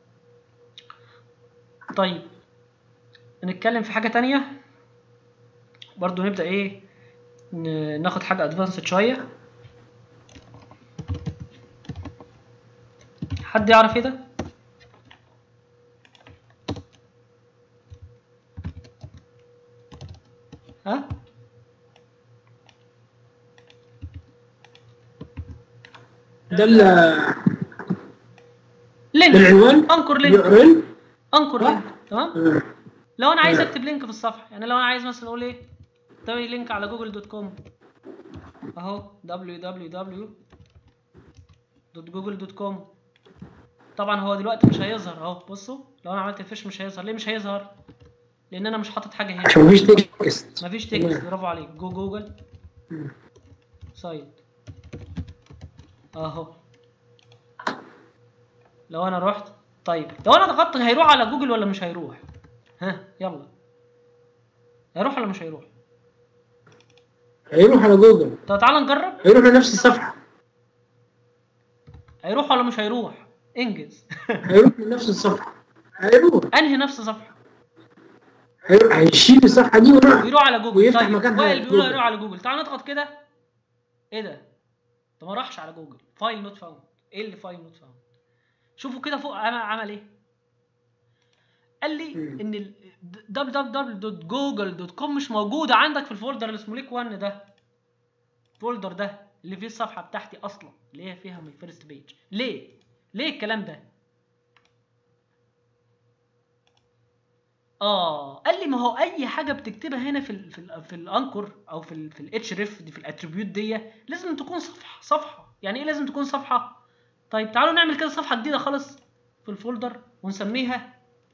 طيب نتكلم في حاجه تانية برضو نبدا ايه ن- ناخد حاجه ادفانسد شويه حد يعرف ايه ده ها ده ال- لينك العنوان انكر لينك URL انكر آه. لينك تمام آه. لو انا عايز آه. اكتب لينك في الصفحه يعني لو انا عايز مثلا اقول ايه تسوي لينك على جوجل دوت كوم اهو www.google.com طبعا هو دلوقتي مش هيظهر اهو بصوا لو انا عملت الفيش مش هيظهر ليه مش هيظهر لان انا مش حاطط حاجه هنا عشان مفيش تكست مفيش تكست تمام. برافو عليك جو جوجل مم. سايت اهو لو انا رحت طيب لو انا ضغطت هيروح على جوجل ولا مش هيروح ها يلا هيروح ولا مش هيروح هيروح على جوجل طب تعال نجرب هيروح لنفس الصفحة هيروح ولا مش هيروح انجز هيروح لنفس الصفحة هيروح انهي نفس الصفحه هيروح هيشيل الصفحة دي ويروح ويروح على جوجل ويفتح طيب مكانها وائل بيقول جوجل. هيروح على جوجل تعال نضغط كده ايه ده ده ما راحش على جوجل فايل نوت فاوند ايه اللي فايل نوت فاوند شوفوا كده فوق عمل عمل ايه قال لي مم. ان ال www.google.com مش موجوده عندك في الفولدر اللي اسمه ليك 1 ده الفولدر ده اللي فيه الصفحه بتاعتي اصلا اللي هي فيها من الفيرست بيج ليه ليه الكلام ده اه قال لي ما هو اي حاجه بتكتبها هنا في ال في ال في الانكر او في ال في الاتش ريف دي في الاتريبيوت دي لازم تكون صفحه صفحه يعني ايه لازم تكون صفحه طيب تعالوا نعمل كده صفحه جديده خالص في الفولدر ونسميها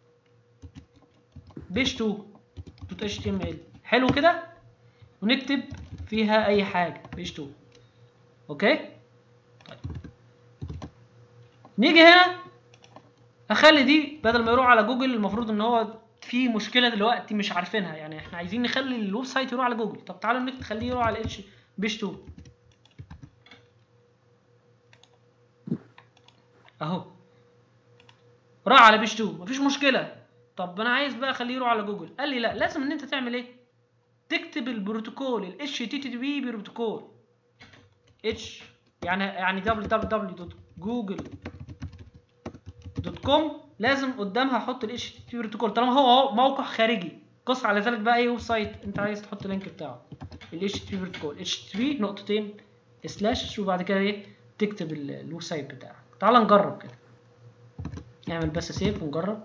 بيج 2 دوت اتش تي ام ال حلو كده ونكتب فيها اي حاجه بيج 2 اوكي طيب نيجي هنا اخلي دي بدل ما يروح على جوجل المفروض ان هو في مشكله دلوقتي مش عارفينها يعني احنا عايزين نخلي الويب سايت يروح على جوجل طب تعالوا نكتب نخليه يروح على اتش بيج 2 اهو راح على بيج 2 مفيش مشكله طب انا عايز بقى اخليه يروح على جوجل قال لي لا لازم ان انت تعمل ايه تكتب البروتوكول ال HTTP بروتوكول اتش يعني يعني www.google.com لازم قدامها احط ال HTTP بروتوكول طالما هو هو موقع خارجي قص على ذلك بقى ايه ويب سايت انت عايز تحط اللينك بتاعه ال HTTP بروتوكول HTTP نقطتين سلاش وبعد كده ايه تكتب ال- الويب سايت بتاعك تعال نجرب كده نعمل بس سيف ونجرب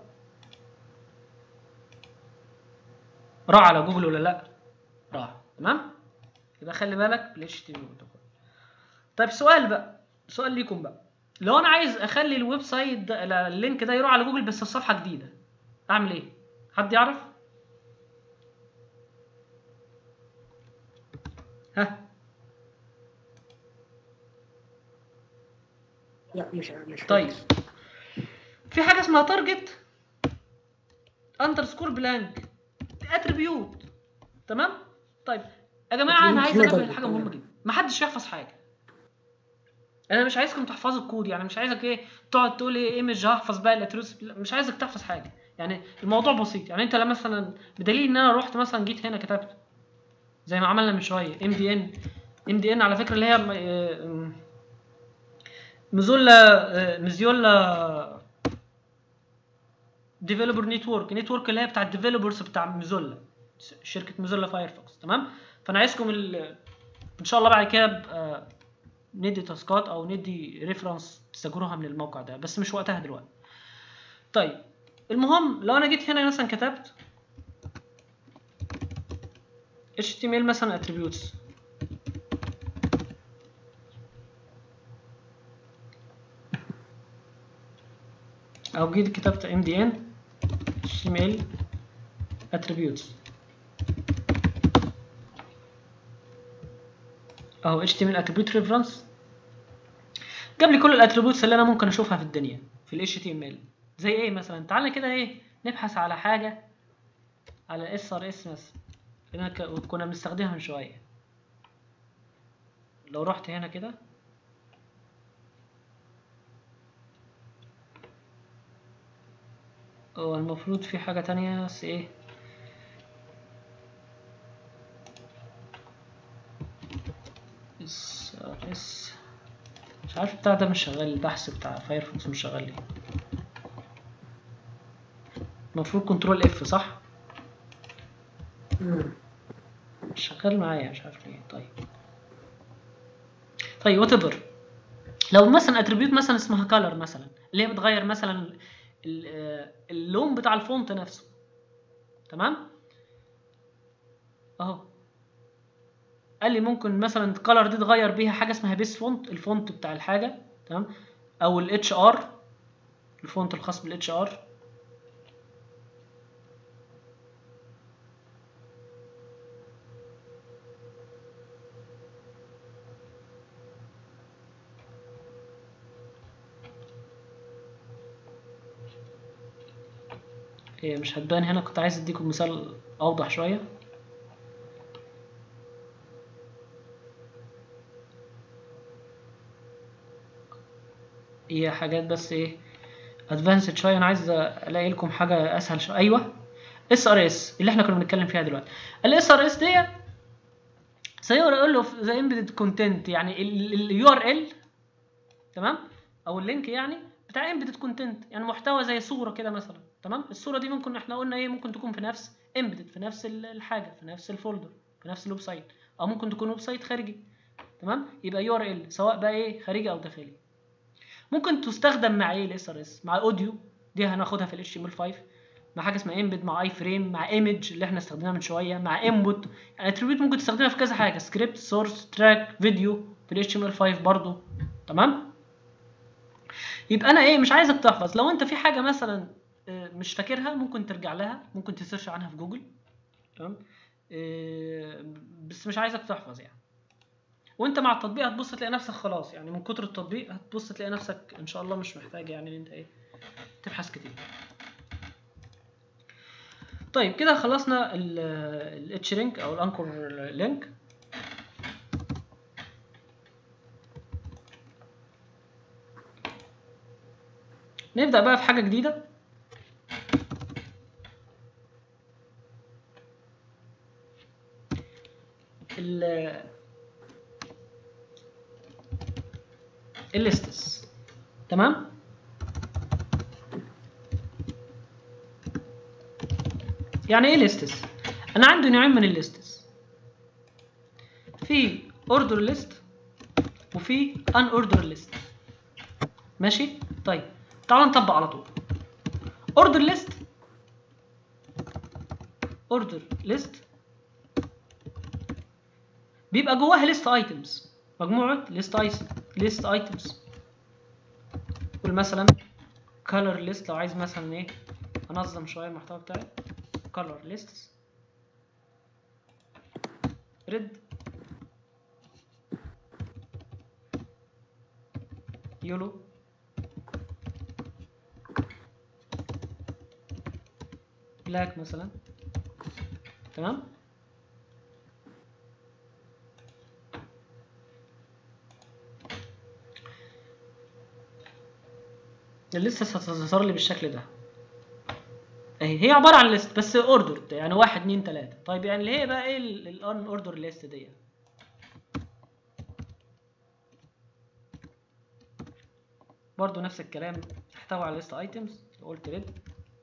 راح على جوجل ولا لا راح تمام يبقى خلي بالك ال HTTP بروتوكول طيب سؤال بقى سؤال ليكم بقى لو انا عايز اخلي الويب سايت ده لا، اللينك ده يروح على جوجل بس في صفحه جديده اعمل ايه حد يعرف ها لا مش مش طيب في حاجه اسمها تارجت اندرسكور بلانك اتريبيوت تمام طيب يا جماعه انا attribute عايز فيها انبه target، حاجه مهمه تمام. جدا محدش يحفظ حاجه انا مش عايزكم تحفظوا الكود يعني مش عايزك ايه تقعد تقول ايه ايمج هحفظ بقى الاتروس مش عايزك تحفظ حاجه يعني الموضوع بسيط يعني انت لما مثلا بدليل ان انا رحت مثلا جيت هنا كتبت زي ما عملنا من شويه ام دي ان ام دي ان على فكره اللي هي م- آه، مزولا آه، مزيولا ديفلوبر نتورك نتورك اللي هي بتاع الديفلوبرز بتاع مزولا شركه مزولا فايرفوكس تمام فانا عايزكم ال- ان شاء الله بعد كده ابقى ندي تاسكات او ندي ريفرنس تستجروها من الموقع ده بس مش وقتها دلوقتي طيب المهم لو انا جيت هنا مثلا كتبت HTML مثلا attributes او جيت كتبت mdn HTML attributes اهو HTML attribute reference جاب لي كل الاتريبيوتس اللي انا ممكن اشوفها في الدنيا في ال HTML زي ايه مثلا تعالى كده ايه نبحث على حاجه على SRS مثلا اللي ك- كنا بنستخدمها من شويه لو رحت هنا كده هو المفروض في حاجة تانية بس ايه اس اس مش عارف بتاع ده مش شغال البحث بتاع فايرفوكس مش شغال ليه المفروض كنترول اف صح مم. مش شغال معايا مش عارف ليه طيب طيب وات ايفر لو مثلا اتريبيوت مثلا اسمها كالر مثلا اللي هي بتغير مثلا ال- آه، اللون بتاع الفونت نفسه تمام اهو قال لي ممكن مثلا الكالر دي تغير بيها حاجه اسمها بيس فونت الفونت بتاع الحاجه تمام او الاتش ار الفونت الخاص بالاتش ار هي مش هتبان هنا كنت عايز اديكم مثال اوضح شويه هي حاجات بس ايه ادفانسد شويه انا عايز الاقي لكم حاجه اسهل شويه ايوه اس ار اس اللي احنا كنا بنتكلم فيها دلوقتي الاس ار اس ديت زي ما اقول له زي امبيدد كونتنت يعني اليو ار ال تمام او اللينك يعني بتاع امبيدد كونتنت يعني محتوى زي صوره كده مثلا تمام الصوره دي ممكن احنا قلنا ايه ممكن تكون في نفس امبيدد في نفس ال- الحاجه في نفس الفولدر في نفس الويب سايت او ممكن تكون ويب سايت خارجي تمام يبقى يو ار ال سواء بقى ايه خارجي او داخلي ممكن تستخدم مع ايه الاس ار اس مع اوديو دي هناخدها في الاتش ام ال 5 مع حاجه اسمها امبيد مع اي فريم مع ايمج اللي احنا استخدمناها من شويه مع انبوت يعني اتريبيوت ممكن تستخدمها في كذا حاجه سكريبت سورس تراك فيديو في الاتش ام ال 5 برضو تمام يبقى انا ايه مش عايزك تحفظ لو انت في حاجه مثلا آه، مش فاكرها ممكن ترجع لها ممكن تسيرش عنها في جوجل تمام آه، بس مش عايزك تحفظ يعني وانت مع التطبيق هتبص تلاقي نفسك خلاص يعني من كتر التطبيق هتبص تلاقي نفسك ان شاء الله مش محتاج يعني ان انت ايه تبحث كتير طيب كده خلصنا الاتش لينك او الانكور لينك نبدأ بقى في حاجة جديدة ال الليستس تمام يعني ايه ليستس انا عندي نوعين من الليستس في اوردر ليست وفي ان اوردر ليست ماشي طيب تعالوا نطبق على طول اوردر ليست اوردر ليست بيبقى جواها ليست ايتمز مجموعه ليست ايتمز ليست ايتمز قول مثلا color list لو عايز مثلا ايه انظم شويه المحتوى بتاعي color lists red yellow black مثلا تمام الليست هتظهر لي بالشكل ده اهي هي عباره عن ليست بس اوردر يعني واحد اتنين تلاته طيب يعني اللي هي بقى ايه الان اوردر ليست دي برضو نفس الكلام تحتوي على ليست ايتمز قلت ريد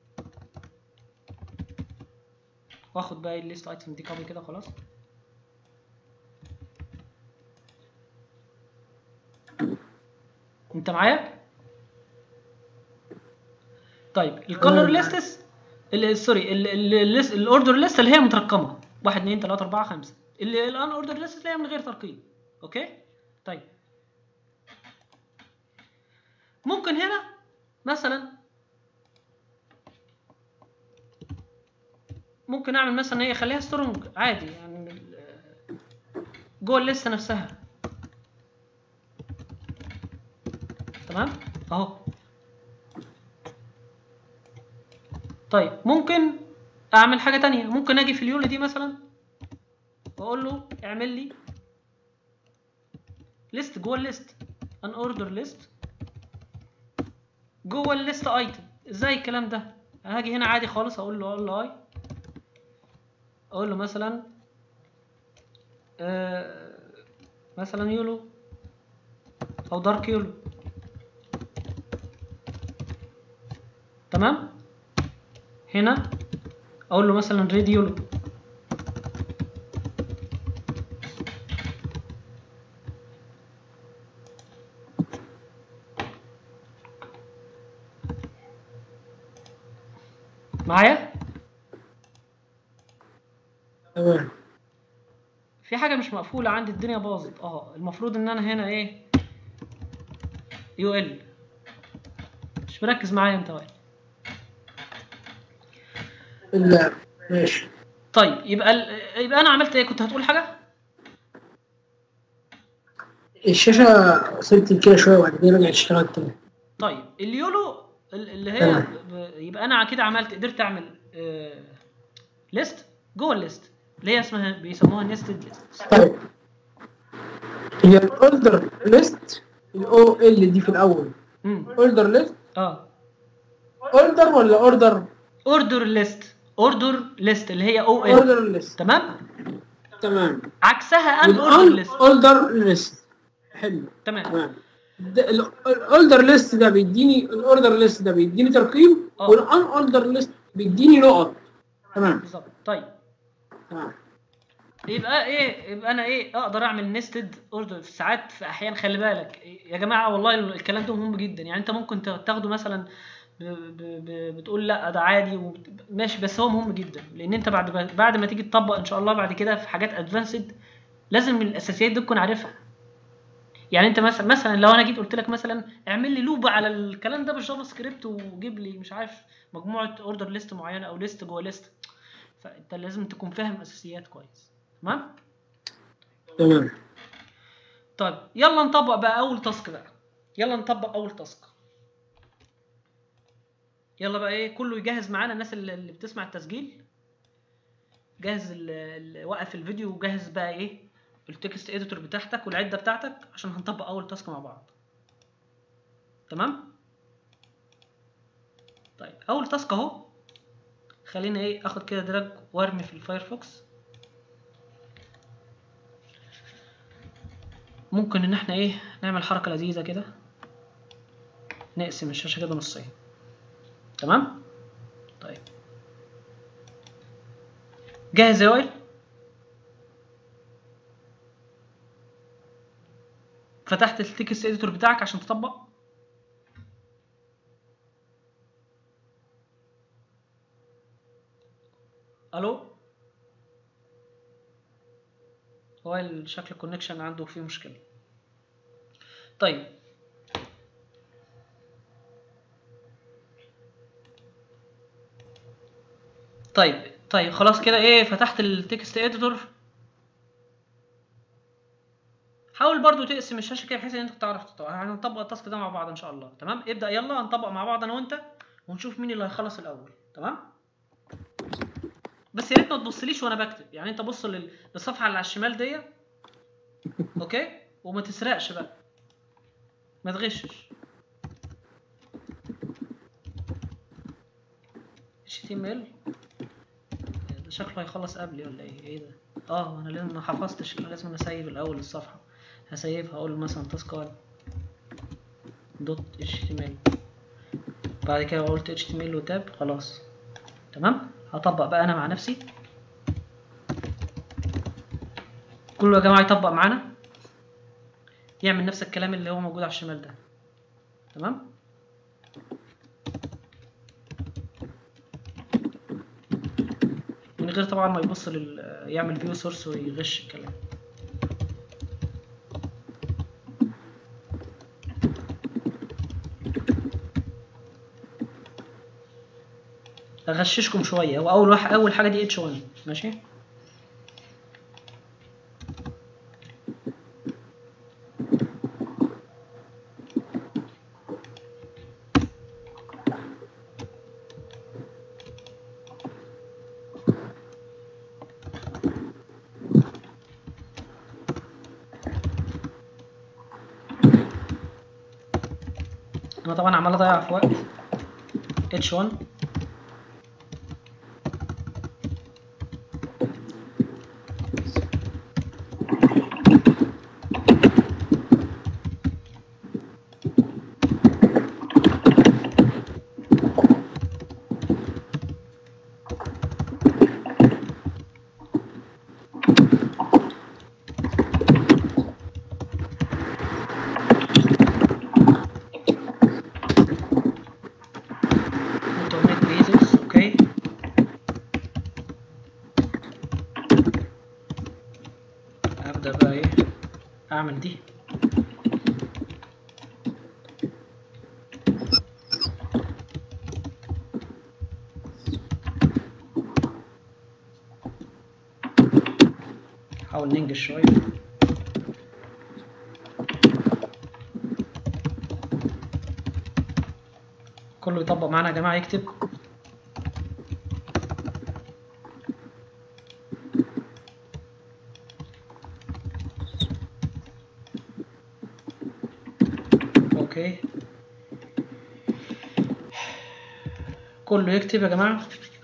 واخد بقى الليست ايتم دي كوبي كده خلاص انت معايا طيب الكولر ليستس سوري الاوردر ليست اللي هي مترقمه 1 2 3 4 5 اللي الان اوردر ليست اللي هي من غير ترقيم اوكي طيب ممكن هنا مثلا ممكن اعمل مثلا هي خليها سترونج عادي يعني ال- جوه الليسته نفسها تمام اهو طيب ممكن اعمل حاجه تانية ممكن اجي في اليونت دي مثلا واقول له اعمل لي ليست جوه الليست ان اوردر ليست جوه الليست ايتم ازاي الكلام ده هاجي هنا عادي خالص اقول له اقول له اي اقول له مثلا آه مثلا يولو او دارك يولو تمام هنا اقول له مثلا ريد يولو معايا تمام في حاجه مش مقفوله عندي الدنيا باظت اه المفروض ان انا هنا ايه يو ال مش مركز معايا انت وائل ال- ماشي طيب يبقى ال... يبقى انا عملت ايه كنت هتقول حاجه الشاشة سبت كده شوية وبعد كده رجعت اشتغلت تاني طيب اليولو ال- اللي هي تمام. ب- يبقى انا كده عملت قدرت اعمل آه... ليست جوه الليست اللي هي اسمها بيسموها نيستد ليست طيب هي الاوردر ليست الاو ال دي في الاول امم اوردر ليست اه اوردر ولا اوردر اوردر ليست اوردر ليست اللي هي او ال اوردر ليست تمام تمام عكسها ان اوردر والان ليست اوردر ليست حلو تمام تمام الاوردر ليست ده بيديني الاوردر ليست ده بيديني ترقيم آه. والان اوردر ليست بيديني نقط تمام بالظبط طيب تمام يبقى ايه يبقى انا ايه اقدر اعمل نيستد اوردر في ساعات في احيان خلي بالك يا جماعه والله الكلام ده مهم جدا يعني انت ممكن تاخده مثلا ب ب ب بتقول لا ده عادي وبت- ماشي بس هو مهم جدا لان انت بعد ما بعد ما تيجي تطبق ان شاء الله بعد كده في حاجات ادفانسد لازم الاساسيات دي تكون عارفها يعني انت مثلا مثلا لو انا جيت قلت لك مثلا اعمل لي لوب على الكلام ده بالجافا سكريبت وجيب لي مش عارف مجموعه اوردر ليست معينه او ليست جوه ليست فانت لازم تكون فاهم اساسيات كويس تمام تمام طيب يلا نطبق بقى اول تاسك بقى يلا نطبق اول تاسك يلا بقى ايه كله يجهز معانا الناس اللي اللي بتسمع التسجيل جهز ال- ال- وقف الفيديو وجهز بقى ايه التكست اديتور بتاعتك والعده بتاعتك عشان هنطبق اول تاسك مع بعض تمام طيب اول تاسك اهو خلينا ايه اخد كده دراج وارمي في الفايرفوكس ممكن ان احنا ايه نعمل حركه لذيذه كده نقسم الشاشه كده نصين تمام طيب جاهز يا وائل فتحت التكست اديتور بتاعك عشان تطبق الو وائل شكل الكونكشن عنده فيه مشكله طيب طيب طيب خلاص كده ايه فتحت التكست اديتور حاول برضو تقسم الشاشه كده بحيث ان انت تعرف تطبق هنطبق التاسك ده مع بعض ان شاء الله تمام ابدا يلا هنطبق مع بعض انا وانت ونشوف مين اللي هيخلص الاول تمام بس يا ريت ما تبصليش وانا بكتب يعني انت بص لل- للصفحه اللي على الشمال دي اوكي وما تسرقش بقى ما تغشش HTML ده شكله هيخلص قبلي ولا ايه ايه ده اه انا لازم ما حفظتش لازم انا اسيب الاول الصفحه هسيبها اقول مثلا تاسك 1 دوت html بعد كده قلت html وتاب خلاص تمام هطبق بقى انا مع نفسي كله يا جماعه يطبق معانا يعمل نفس الكلام اللي هو موجود على الشمال ده تمام من غير طبعا ما يبص لل يعمل فيو سورس ويغش الكلام اغششكم شويه هو اول واحد اول حاجه دي اتش 1 ماشي انا طبعا عمال اضيع في وقت H1 automate basis اوكي ابدا بقى ايه اعمل دي نحاول ننجز شويه كله يطبق معانا يا جماعه يكتب اوكي كله يكتب يا جماعه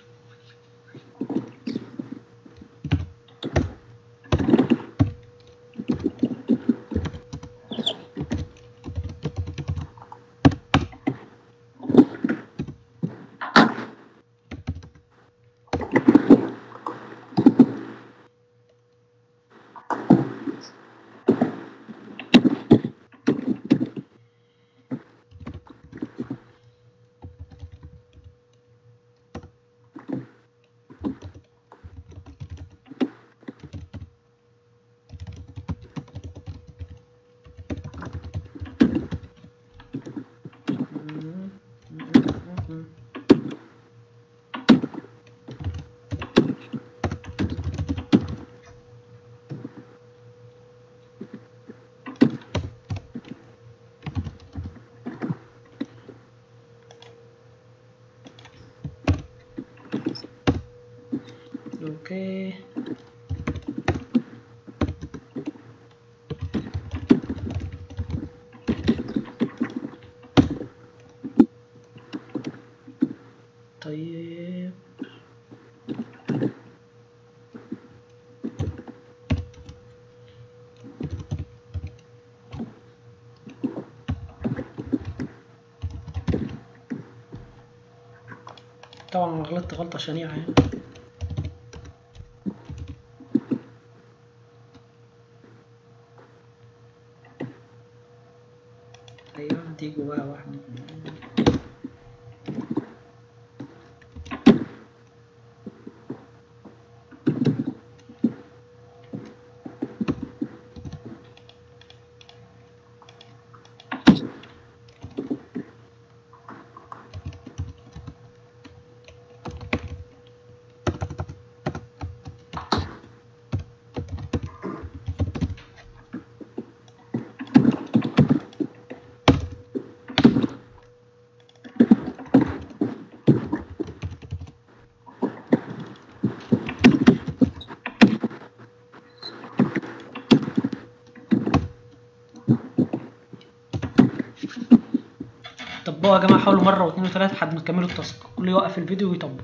اوكي طيب طبعا انا غلطت غلطة شنيعة يعني ايوه دي جواها واحدة طبقوا يا جماعة حاولوا مرة واثنين وثلاثة لحد ما تكملوا التاسك كله يوقف الفيديو ويطبق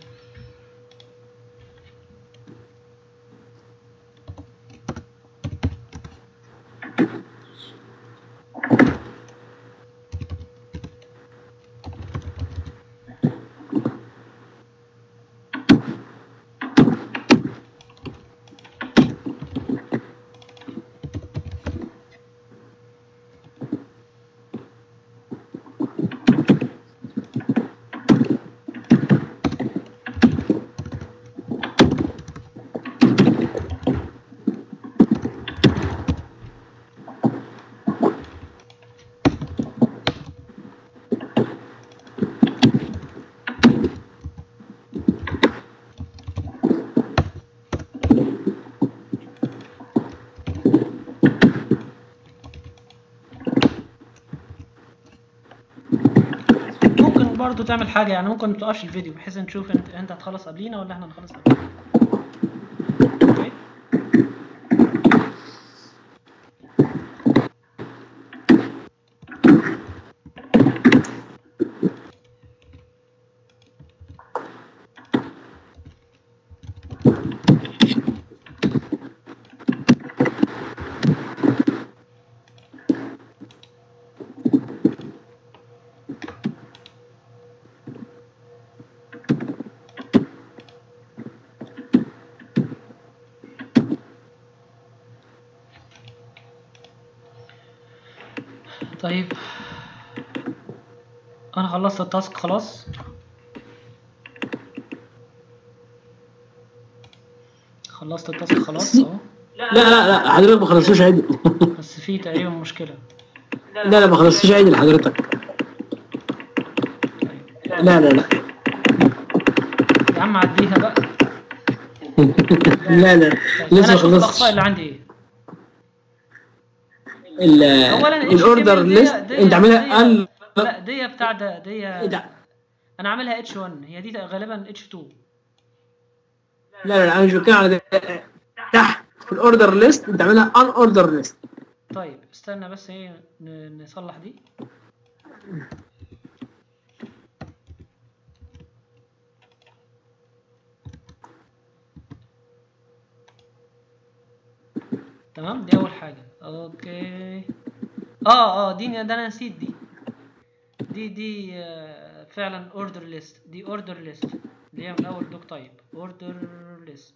ممكن برضو تعمل حاجة يعني ممكن متوقفش الفيديو بحيث نشوف انت انت هتخلص قبلينا ولا احنا هنخلص قبلينا اوكي طيب انا خلصت التاسك خلاص خلصت التاسك خلاص اهو لا لا لا حضرتك ما خلصتوش عدل بس في تقريبا مشكلة لا لا ما خلصتوش عدل حضرتك طيب لا لا لا يا عم عديها بقى لا لا طيب لسه انا ما اشوف الاخطاء خلصتش اللي عندي ايه ال- اولا الاوردر HTML دي- ليست دي- انت عاملها دي- ان لا دي بتاع ده دي ايه ده انا عاملها اتش 1 هي دي غالبا اتش 2 لا لا لا انا مش بتكلم على ده تحت في الاوردر ليست انت عاملها ان اوردر ليست طيب استنى بس ايه ن- نصلح دي تمام دي اول حاجه اوكي اه اه دي ده انا نسيت دي دي دي آه، فعلا اوردر ليست دي اوردر ليست اللي هي من اول دوك تايب اوردر ليست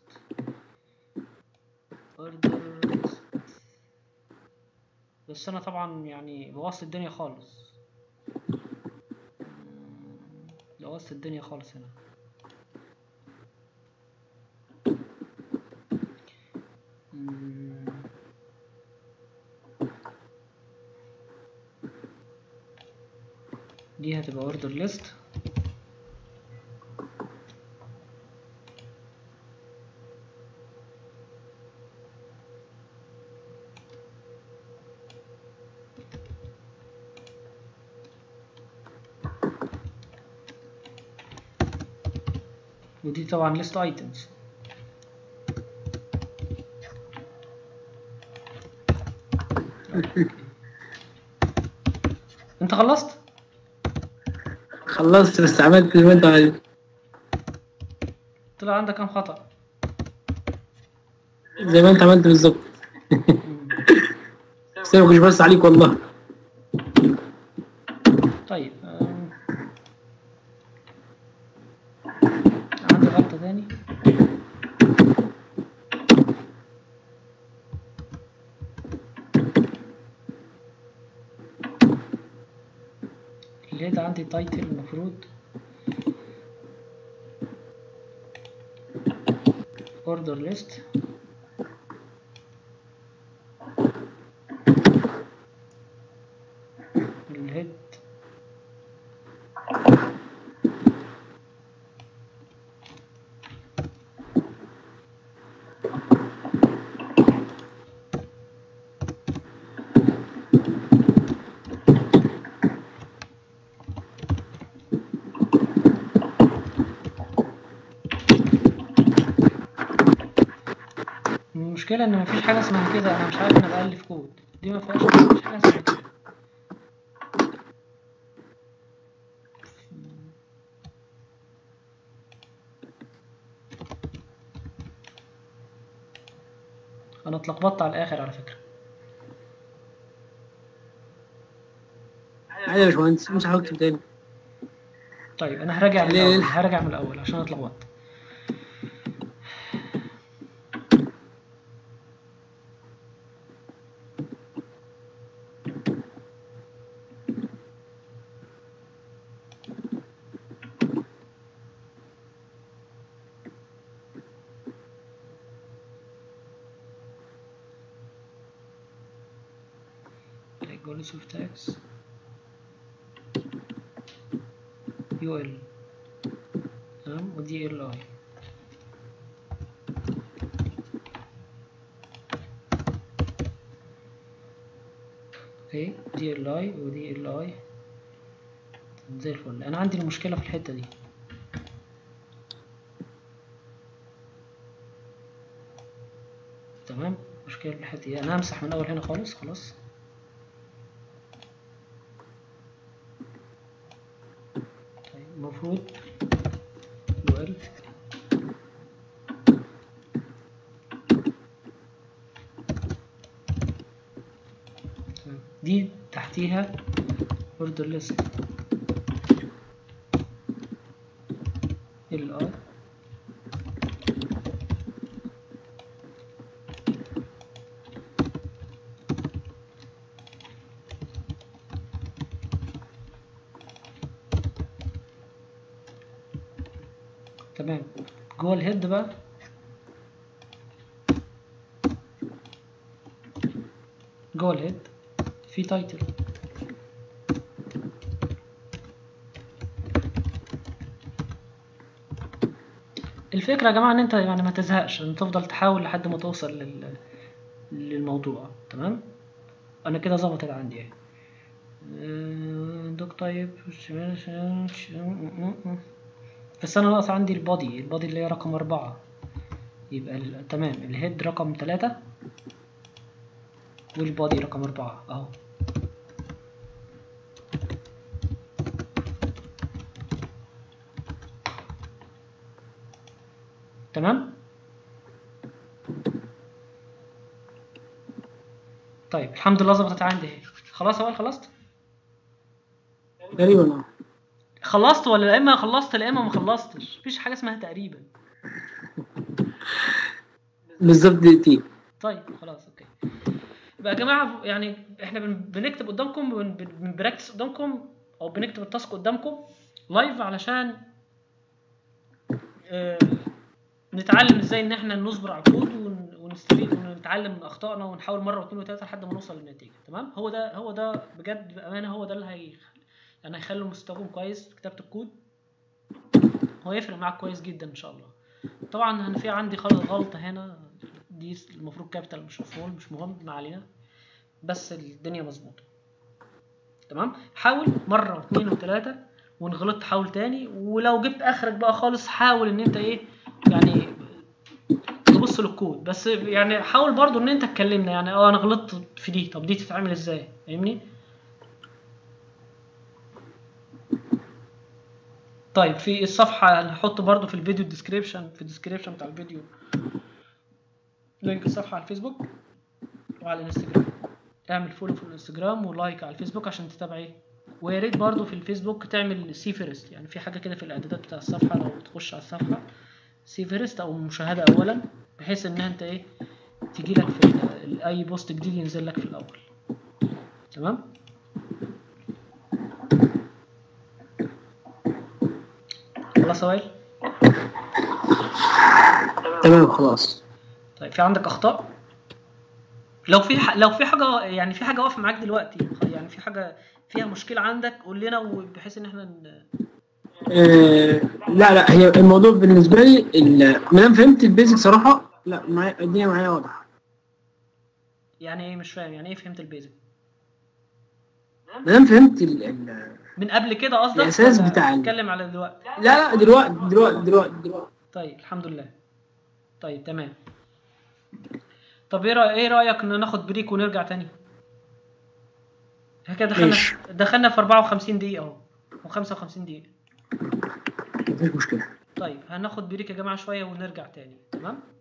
اوردر ليست بس انا طبعا يعني بوظت الدنيا خالص مم، بوظت الدنيا خالص هنا مم. دي هتبقى اوردر ليست ودي طبعا list items انت خلصت خلصت بس عملت زي ما انت عايز طلع عندك كام خطأ زي ما انت عملت بالظبط بس انا ما كنتش بس عليك والله طيب آم، عندي غلطة تاني ليه ده عندي تايتل المفروض order list الهيد المشكلة ان مفيش حاجة اسمها كده انا مش عارف انا بألف كود دي ما فيهاش مفيش حاجة اسمها كده انا اتلخبطت على الاخر على فكرة عادي يا باشمهندس مش هكتب تاني طيب انا هراجع من ليه؟ الاول هراجع من الاول عشان أنا اتلخبطت regardless of tax UL تمام ودي ال اي اوكي دي ال اي ودي ال اي زي الفل انا عندي المشكله في الحته دي تمام مشكله في الحته دي انا همسح من اول هنا خالص خلاص طيب المفروض UL تمام. دي تحتيها order list ال I تمام جوه الهيد بقى جوه الهيد في تايتل الفكرة يا جماعة ان انت يعني ما تزهقش ان تفضل تحاول لحد ما توصل لل... للموضوع تمام انا كده ظبطت عندي اهي آه، دوك طيب بس انا ناقص عندي البادي البادي اللي هي رقم اربعة يبقى ال... تمام الهيد رقم تلاتة والبادي رقم اربعة اهو تمام طيب الحمد لله ظبطت عندي اهي خلاص يا وائل خلصت تقريبا اه خلصت ولا لا اما خلصت لا اما ما خلصتش مفيش حاجه اسمها تقريبا بالظبط دقيقتين طيب خلاص اوكي يبقى يا جماعه يعني احنا بن- بنكتب قدامكم بن- بن- بنبراكتس قدامكم او بنكتب التاسك قدامكم لايف علشان آه، نتعلم ازاي ان احنا نصبر على الكود ون- ونستفيد ونتعلم من اخطائنا ونحاول مره واثنين وثلاثه لحد ما نوصل للنتيجه تمام هو ده هو ده بجد بامانه هو ده اللي هي يعني هيخلي مستواكم كويس في كتابه الكود هو يفرق معاك كويس جدا ان شاء الله طبعا انا في عندي خل- غلطه هنا دي المفروض كابيتال مش مفعول مش مهم ما علينا بس الدنيا مظبوطه تمام حاول مره واثنين وثلاثه وان غلطت حاول تاني ولو جبت اخرك بقى خالص حاول ان انت ايه يعني تبص للكود بس يعني حاول برضو ان انت تكلمنا يعني اه انا غلطت في دي طب دي تتعمل ازاي فاهمني طيب في الصفحة هنحط برضو في الفيديو الديسكريبشن في الديسكريبشن بتاع الفيديو لينك الصفحة على الفيسبوك وعلى الانستجرام اعمل فولو في الانستجرام ولايك على الفيسبوك عشان تتابع ايه ويا ريت برضو في الفيسبوك تعمل سي فيرست يعني في حاجة كده في الاعدادات بتاع الصفحة لو تخش على الصفحة سي فيرست او مشاهدة اولا بحيث ان انت ايه تجي لك في ال- اي بوست جديد ينزل لك في الاول تمام خلاص يا وائل تمام خلاص طيب في عندك اخطاء لو في ح... لو في حاجه يعني في حاجه واقفه معاك دلوقتي يعني في حاجه فيها مشكله عندك قول لنا وبحيث ان احنا ن... آه لا لا هي الموضوع بالنسبه لي ال- ما دام فهمت البيزك صراحه لا معايا الدنيا معايا واضحه يعني ايه مش فاهم يعني ايه فهمت البيزك ما دام فهمت ال ال من قبل كده قصدك الأساس ولا بتاع ال- بتتكلم على دلوقتي لا لا دلوقتي دلوقتي دلوقتي دلوقتي طيب الحمد لله طيب تمام طب ايه رأي... ايه رايك ان ناخد بريك ونرجع تاني احنا كده دخلنا ماشي. دخلنا في 54 دقيقه اهو او 55 دقيقه مفيش مشكله طيب هناخد بريك يا جماعه شويه ونرجع تاني تمام